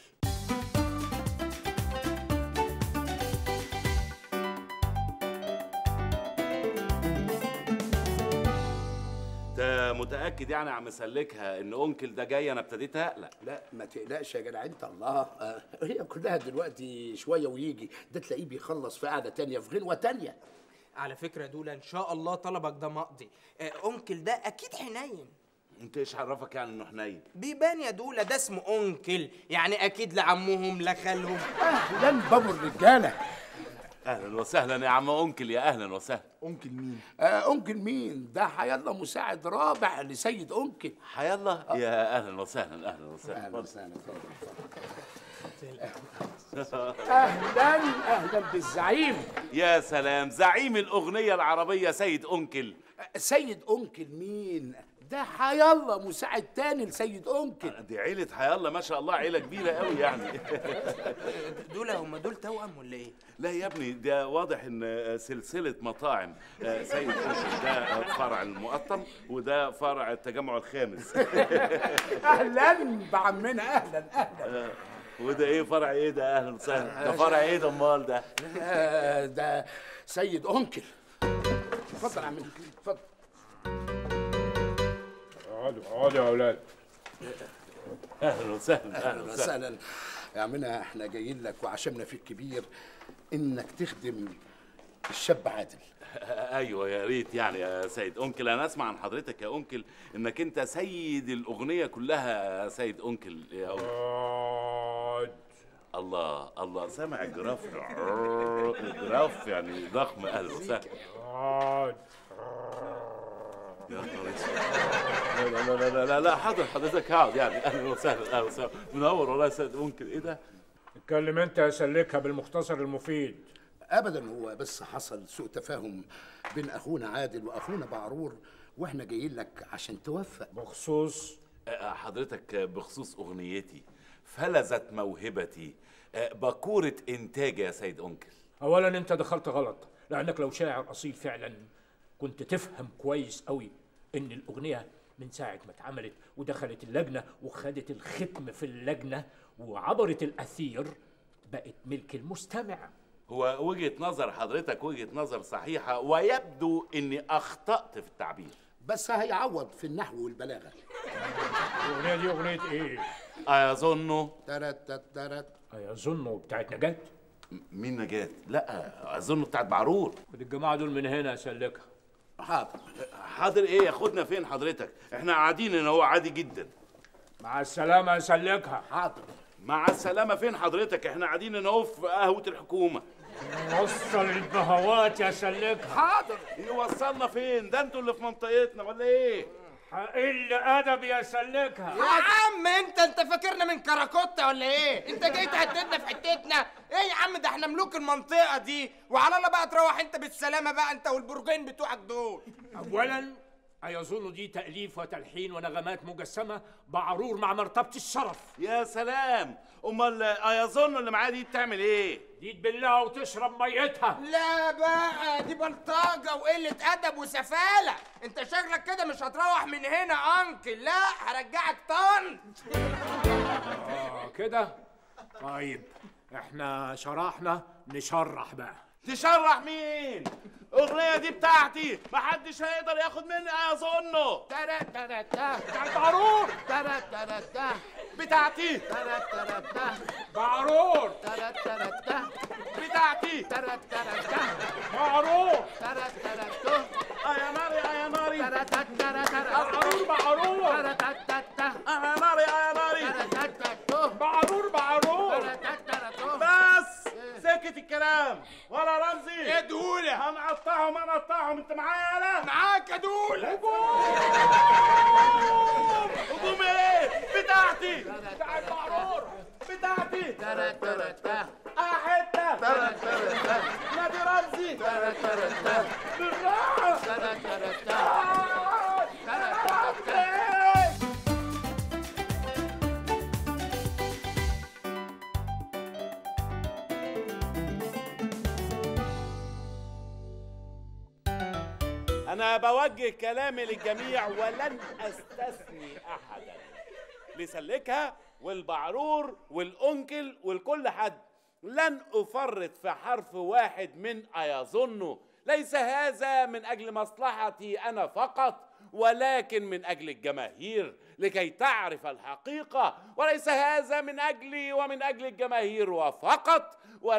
Speaker 1: انت متاكد يعني يا عم سلكها ان انكل ده جاي انا ابتديت اقلق
Speaker 15: لا ما تقلقش يا جدع انت الله آه هي كلها دلوقتي شويه ويجي ده تلاقيه بيخلص في قعده تانية في غنوه تانية
Speaker 2: على فكرة دولة إن شاء الله طلبك ده مقضي آه، أنكل ده أكيد حنين
Speaker 1: انت ايش عرفك يعني انه حنين
Speaker 2: بيبان يا دولة ده اسمه أنكل يعني أكيد لعمهم لخالهم
Speaker 15: أهلا بابو الرجالة
Speaker 1: اهلا وسهلا يا عم انكل يا اهلا وسهلا
Speaker 15: انكل مين؟ آه انكل مين؟ ده حيالله مساعد رابع لسيد انكل
Speaker 1: حيالله يا اهلا وسهلا اهلا وسهلا
Speaker 15: اهلا وسهلا اهلا اهلا بالزعيم
Speaker 1: يا سلام زعيم الاغنيه العربيه سيد انكل
Speaker 15: سيد انكل مين؟ ده حيالله مساعد تاني لسيد انكل
Speaker 1: دي عيله حيالله ما شاء الله عيله كبيره قوي يعني
Speaker 2: دول هم دول توأم ولا إيه؟
Speaker 1: لا يا ابني ده واضح ان سلسله مطاعم آه، سيد انكل ده فرع المقطم وده فرع التجمع الخامس
Speaker 15: اهلا بعمنا اهلا اهلا
Speaker 1: آه، وده ايه فرع ايه ده اهلا وسهلا ده فرع ايه ده امال ده
Speaker 15: آه، ده سيد انكل اتفضل يا عمنا اتفضل
Speaker 16: اقعدوا اقعدوا يا اولاد
Speaker 1: اهلا وسهلا
Speaker 15: اهلا وسهلا يا عمنا احنا جايين لك وعشمنا فيك كبير انك تخدم الشاب عادل
Speaker 1: ايوه يا ريت يعني يا سيد انكل انا اسمع عن حضرتك يا انكل انك انت سيد الاغنيه كلها يا سيد انكل يا أنكل. الله الله سامع الجراف الجراف يعني ضخم اهلا وسهلا يا نهار اسود. لا لا لا لا لا لا حاضر حضرتك هقعد يعني اهلا وسهلا اهلا وسهلا منور والله يا سيد انكل ايه ده؟
Speaker 16: اتكلم انت يا سلكها بالمختصر المفيد
Speaker 15: ابدا هو بس حصل سوء تفاهم بين اخونا عادل واخونا بعرور واحنا جايين لك عشان توفق
Speaker 16: بخصوص
Speaker 1: حضرتك بخصوص اغنيتي فلذت موهبتي آه، بكورة انتاج يا سيد انكل
Speaker 16: اولا انت دخلت غلط لانك لو شاعر اصيل فعلا كنت تفهم كويس قوي ان الاغنيه من ساعه ما اتعملت ودخلت اللجنه وخدت الختم في اللجنه وعبرت الاثير بقت ملك المستمع
Speaker 1: هو وجهة نظر حضرتك وجهة نظر صحيحة ويبدو اني اخطأت في التعبير
Speaker 15: بس هيعوض في النحو والبلاغه
Speaker 16: الاغنيه دي اغنيه ايه
Speaker 1: ايظن
Speaker 15: ترت ترت
Speaker 16: ايظن بتاعت نجاة
Speaker 1: مين نجاة؟ لا اظن بتاعت بعرور
Speaker 16: خد الجماعه دول من هنا اسلكها
Speaker 1: حاضر حاضر ايه ياخدنا فين حضرتك؟ احنا قاعدين هنا هو عادي جدا
Speaker 16: مع السلامه اسلكها
Speaker 1: حاضر مع السلامة فين حضرتك؟ احنا قاعدين هنا اهو في قهوة الحكومة
Speaker 16: وصل البهوات يا سلكها
Speaker 1: حاضر يوصلنا فين؟ ده انتوا اللي في منطقتنا ولا ايه؟
Speaker 16: قل ادب يا سلكها
Speaker 2: يا عم انت انت فاكرنا من كراكوتا ولا ايه؟ انت جاي تهددنا في حتتنا؟ ايه يا عم ده احنا ملوك المنطقة دي وعلى الله بقى تروح انت بالسلامة بقى انت والبرجين بتوعك دول
Speaker 16: اولا ايظن دي تاليف وتلحين ونغمات مجسمه بعرور مع مرتبه الشرف
Speaker 1: يا سلام امال ايظن اللي معايا دي بتعمل ايه؟
Speaker 16: دي تبلها وتشرب ميتها
Speaker 2: لا بقى دي بلطجة وقلة أدب وسفالة انت شكلك كده مش هتروح من هنا انكل لا هرجعك طن
Speaker 16: اه كده طيب احنا شرحنا نشرح بقى
Speaker 1: تشرح مين؟ الاغنية دي بتاعتي محدش هيقدر ياخد مني اظنه
Speaker 15: ترى ترى تا
Speaker 1: بتاعت بعرور
Speaker 15: ترى ترى تا
Speaker 1: بتاعتي
Speaker 15: ترى ترى تا
Speaker 16: بعرور
Speaker 15: ترى ترى تا
Speaker 1: بتاعتي
Speaker 15: ترى ترى تا
Speaker 16: بعرور
Speaker 15: ترى ترى تو
Speaker 1: اه يا ناري اه يا ناري
Speaker 15: ترى تا ترى ترى
Speaker 16: بعرور بعرور
Speaker 15: ترى تا تا تا
Speaker 1: اه يا ناري اه يا ناري
Speaker 15: ترى تا تا تو
Speaker 16: بعرور بعرور
Speaker 15: ترى تا ترى تو
Speaker 1: بس سكت الكلام ولا رمزي
Speaker 2: ايه دولة
Speaker 1: هنقطعهم هنقطعهم انت معايا انا
Speaker 2: معاك يا دولة
Speaker 1: هجوم ايه بتاعتي
Speaker 16: بتاعت بعرور
Speaker 1: بتاعتي
Speaker 15: ترى ترى تا
Speaker 1: اه حته
Speaker 15: ترى ترى تا
Speaker 1: نادي رمزي
Speaker 15: ترى ترى تا
Speaker 1: بالراحه
Speaker 15: ترى ترى تا ترى ترى تا
Speaker 1: أنا بوجه كلامي للجميع ولن أستثني أحدا لسلكها والبعرور والأنكل والكل حد لن أفرط في حرف واحد من أيظن ليس هذا من أجل مصلحتي أنا فقط ولكن من أجل الجماهير لكي تعرف الحقيقة وليس هذا من أجلي ومن أجل الجماهير وفقط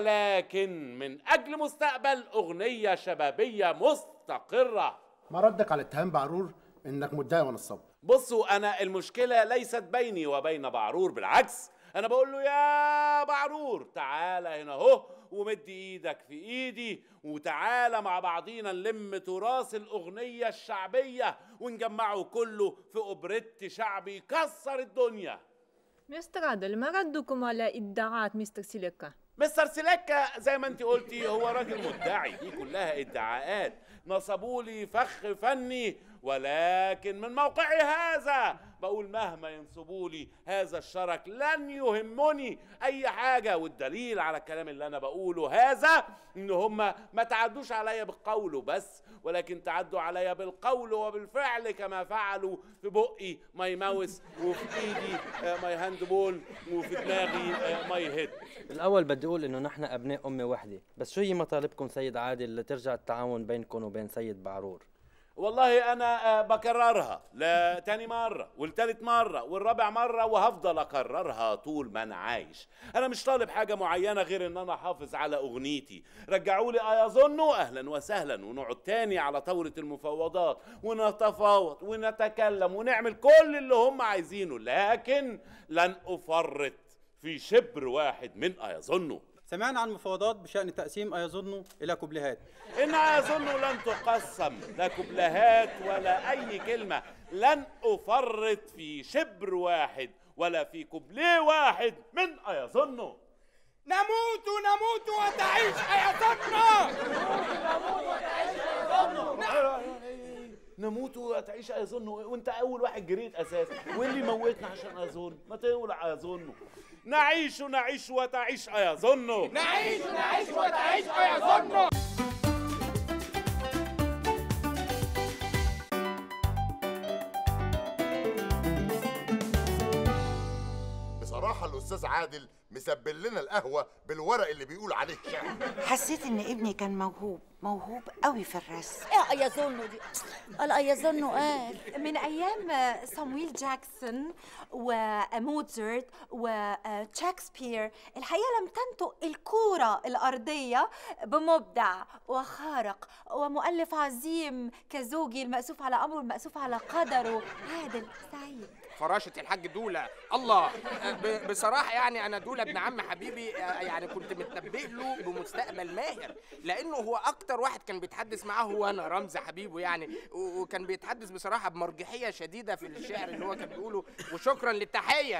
Speaker 1: ولكن من أجل مستقبل أغنية شبابية مستقرة
Speaker 17: ما ردك على اتهام بعرور انك مدعي ونصاب
Speaker 1: بصوا أنا المشكلة ليست بيني وبين بعرور بالعكس أنا بقول له يا بعرور تعالى هنا أهو ومد إيدك في إيدي وتعالى مع بعضينا نلم تراث الأغنية الشعبية ونجمعه كله في أوبريت شعبي يكسر الدنيا
Speaker 18: مستر عادل ما ردكم على ادعاءات مستر سيليكا
Speaker 1: مستر سيليكا زي ما انت قلتي هو راجل مدعي دي كلها ادعاءات نصبوا لي فخ فني ولكن من موقعي هذا بقول مهما ينصبوا لي هذا الشرك لن يهمني اي حاجه والدليل على الكلام اللي انا بقوله هذا ان هم ما تعدوش عليا بالقول بس ولكن تعدوا عليا بالقول وبالفعل كما فعلوا في بقي ماي ماوس وفي ايدي آه، ماي هاند بول وفي دماغي آه، ماي هيد
Speaker 19: الأول بدي أقول إنه نحن أبناء أمة واحدة، بس شو هي مطالبكم سيد عادل لترجع التعاون بينكم وبين سيد بعرور؟
Speaker 1: والله انا آه، بكررها لتاني مره والتالت مره والرابع مره وهفضل اكررها طول ما انا عايش انا مش طالب حاجه معينه غير ان انا احافظ على اغنيتي رجعوا لي ايظنوا اهلا وسهلا ونقعد تاني على طاوله المفاوضات ونتفاوض ونتكلم ونعمل كل اللي هم عايزينه لكن لن افرط في شبر واحد من ايظنوا
Speaker 20: سمعنا عن مفاوضات بشأن تقسيم أيظن إلى كوبليهات
Speaker 1: إن أظن لن تقسم لا كبلهات ولا أي كلمة لن أفرط في شبر واحد ولا في كوبليه واحد من أيظن
Speaker 2: نموت نموت وتعيش أيظن
Speaker 1: نموت وتعيش أيظن وأنت أول واحد جريت أساسا واللي موتنا عشان أيظن ما تولع أيظن نعيش نعيش وتعيش أيظن
Speaker 2: نعيش نعيش وتعيش أيظن
Speaker 8: بصراحة الأستاذ عادل مسبل لنا القهوه بالورق اللي بيقول عليه شعر
Speaker 5: حسيت ان ابني كان موهوب موهوب قوي في الرسم
Speaker 10: ايه ايظنه دي قال ايظنه قال
Speaker 6: من ايام صامويل جاكسون وموتزارت وشكسبير الحقيقه لم تنطق الكوره الارضيه بمبدع وخارق ومؤلف عظيم كزوجي المأسوف على امره المأسوف على قدره عادل سعيد
Speaker 2: فراشة الحاج دولة الله ب- بصراحة يعني أنا دولة ابن عم حبيبي آه، يعني كنت متنبئ له بمستقبل ماهر لأنه هو أكتر واحد كان بيتحدث معاه هو أنا رمز حبيبه يعني و- وكان بيتحدث بصراحة بمرجحية شديدة في الشعر اللي هو كان بيقوله وشكرا للتحية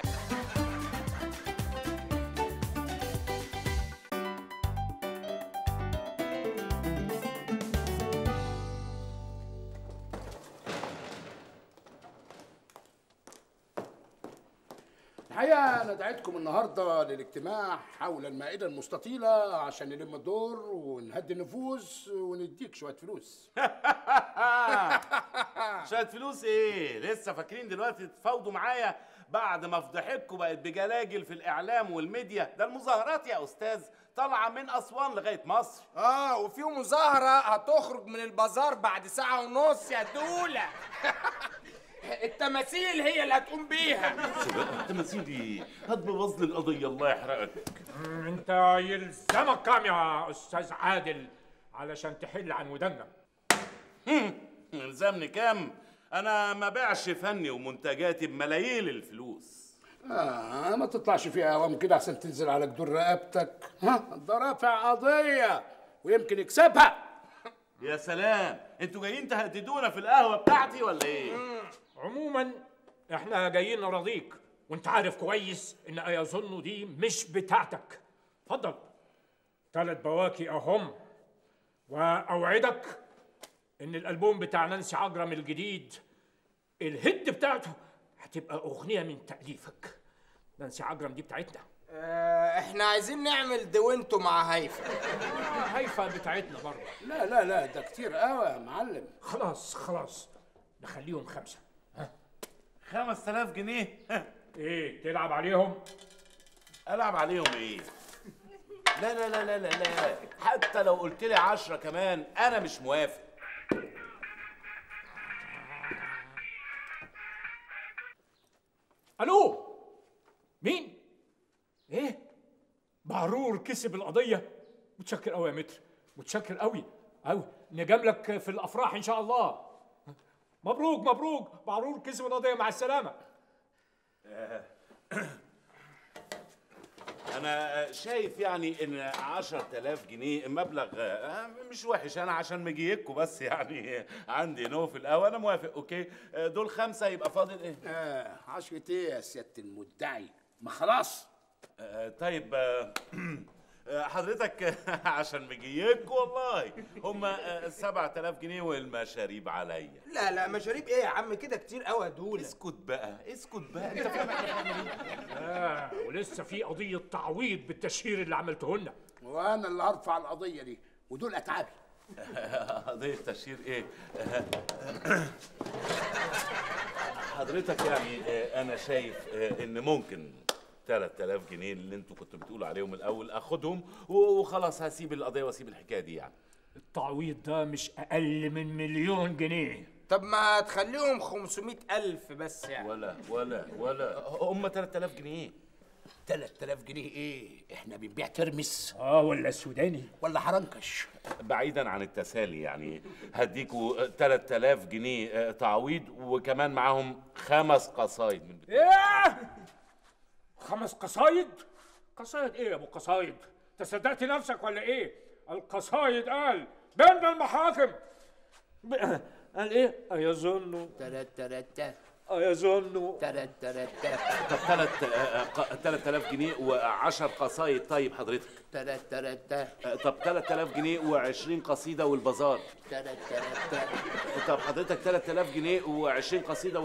Speaker 15: الحقيقة أنا دعيتكم النهاردة للاجتماع حول المائدة المستطيلة عشان نلم الدور ونهدي النفوس ونديك شوية فلوس
Speaker 1: شوية فلوس ايه؟ لسه فاكرين دلوقتي تتفاوضوا معايا بعد ما فضحتكم بقت بجلاجل في الاعلام والميديا ده المظاهرات يا استاذ طالعه من اسوان لغايه مصر
Speaker 2: اه وفي مظاهرة هتخرج من البازار بعد ساعة ونص يا دولة التماثيل هي اللي هتقوم بيها
Speaker 1: التماثيل دي هتبوظ لي القضيه الله يحرقك
Speaker 16: انت يلزمك كام يا استاذ عادل علشان تحل عن ودنا
Speaker 1: يلزمني كام؟ انا ما بيعش فني ومنتجاتي بملايين الفلوس
Speaker 15: آه ما تطلعش فيها عوام كده عشان تنزل على جدور رقبتك ها ده رافع قضية ويمكن يكسبها
Speaker 1: يا سلام انتوا جايين تهددونا في القهوه بتاعتي ولا ايه؟
Speaker 16: عموما احنا جايين نراضيك وانت عارف كويس ان ايظن دي مش بتاعتك اتفضل ثلاث بواكي اهم واوعدك ان الالبوم بتاع نانسي عجرم الجديد الهيد بتاعته هتبقى اغنيه من تاليفك نانسي عجرم دي بتاعتنا
Speaker 2: آه احنا عايزين نعمل دوينتو مع هيفا
Speaker 16: هيفا بتاعتنا برضه
Speaker 15: لا لا لا ده كتير قوي يا معلم
Speaker 16: خلاص خلاص نخليهم خمسه ها
Speaker 1: 5000 جنيه
Speaker 16: ايه تلعب عليهم
Speaker 1: العب عليهم ايه؟ لا لا لا لا لا لا حتى لو قلت لي 10 كمان انا مش موافق
Speaker 16: الو مين ايه بعرور كسب القضيه متشكر قوي يا متر متشكر قوي قوي نجاملك في الافراح ان شاء الله مبروك مبروك بعرور كسب القضيه مع السلامه
Speaker 1: انا شايف يعني ان 10000 جنيه مبلغ آه، مش وحش انا عشان مجيكوا بس يعني عندي نو في القهوه انا موافق اوكي آه، دول خمسه يبقى فاضل ايه
Speaker 15: آه عشرة ايه يا سيادة المدعي ما خلاص
Speaker 1: آه، طيب آه، آه، حضرتك عشان مجيكوا والله هم 7000 جنيه والمشاريب عليا
Speaker 2: لا لا مشاريب ايه يا عم كده كتير قوي يا دولة
Speaker 1: اسكت بقى اسكت بقى انت فاهم احنا بنعمل ايه
Speaker 16: آه ولسه في قضيه تعويض بالتشهير اللي عملته لنا
Speaker 15: وانا اللي هرفع القضية دي ودول اتعابي
Speaker 1: قضية تشهير ايه؟ حضرتك يعني آه، انا شايف آه، ان ممكن 3000 جنيه اللي انتوا كنتوا بتقولوا عليهم الاول اخدهم وخلاص هسيب القضية واسيب الحكاية دي يعني
Speaker 16: التعويض ده مش اقل من مليون جنيه
Speaker 2: طب ما تخليهم 500 ألف بس يعني
Speaker 1: ولا ولا ولا هم 3000 جنيه
Speaker 15: 3000 جنيه ايه احنا بنبيع ترمس
Speaker 16: اه ولا السوداني
Speaker 15: ولا حرنكش
Speaker 1: بعيدا عن التسالي يعني هديكوا 3000 جنيه آه، تعويض وكمان معاهم خمس قصايد من
Speaker 16: ايه خمس قصايد قصايد ايه يا ابو قصايد تصدقت نفسك ولا ايه القصايد قال بين المحاكم ب- قال ايه ايظن
Speaker 15: تلات تلات
Speaker 16: ايظن
Speaker 15: تلات تلات
Speaker 1: طب ثلاث 3000 جنيه و10 قصايد طيب حضرتك
Speaker 15: تلات تلات
Speaker 1: آه، طب 3000 جنيه و20 قصيدة والبازار
Speaker 15: تلات تلات
Speaker 1: طب حضرتك 3000 جنيه و20 قصيدة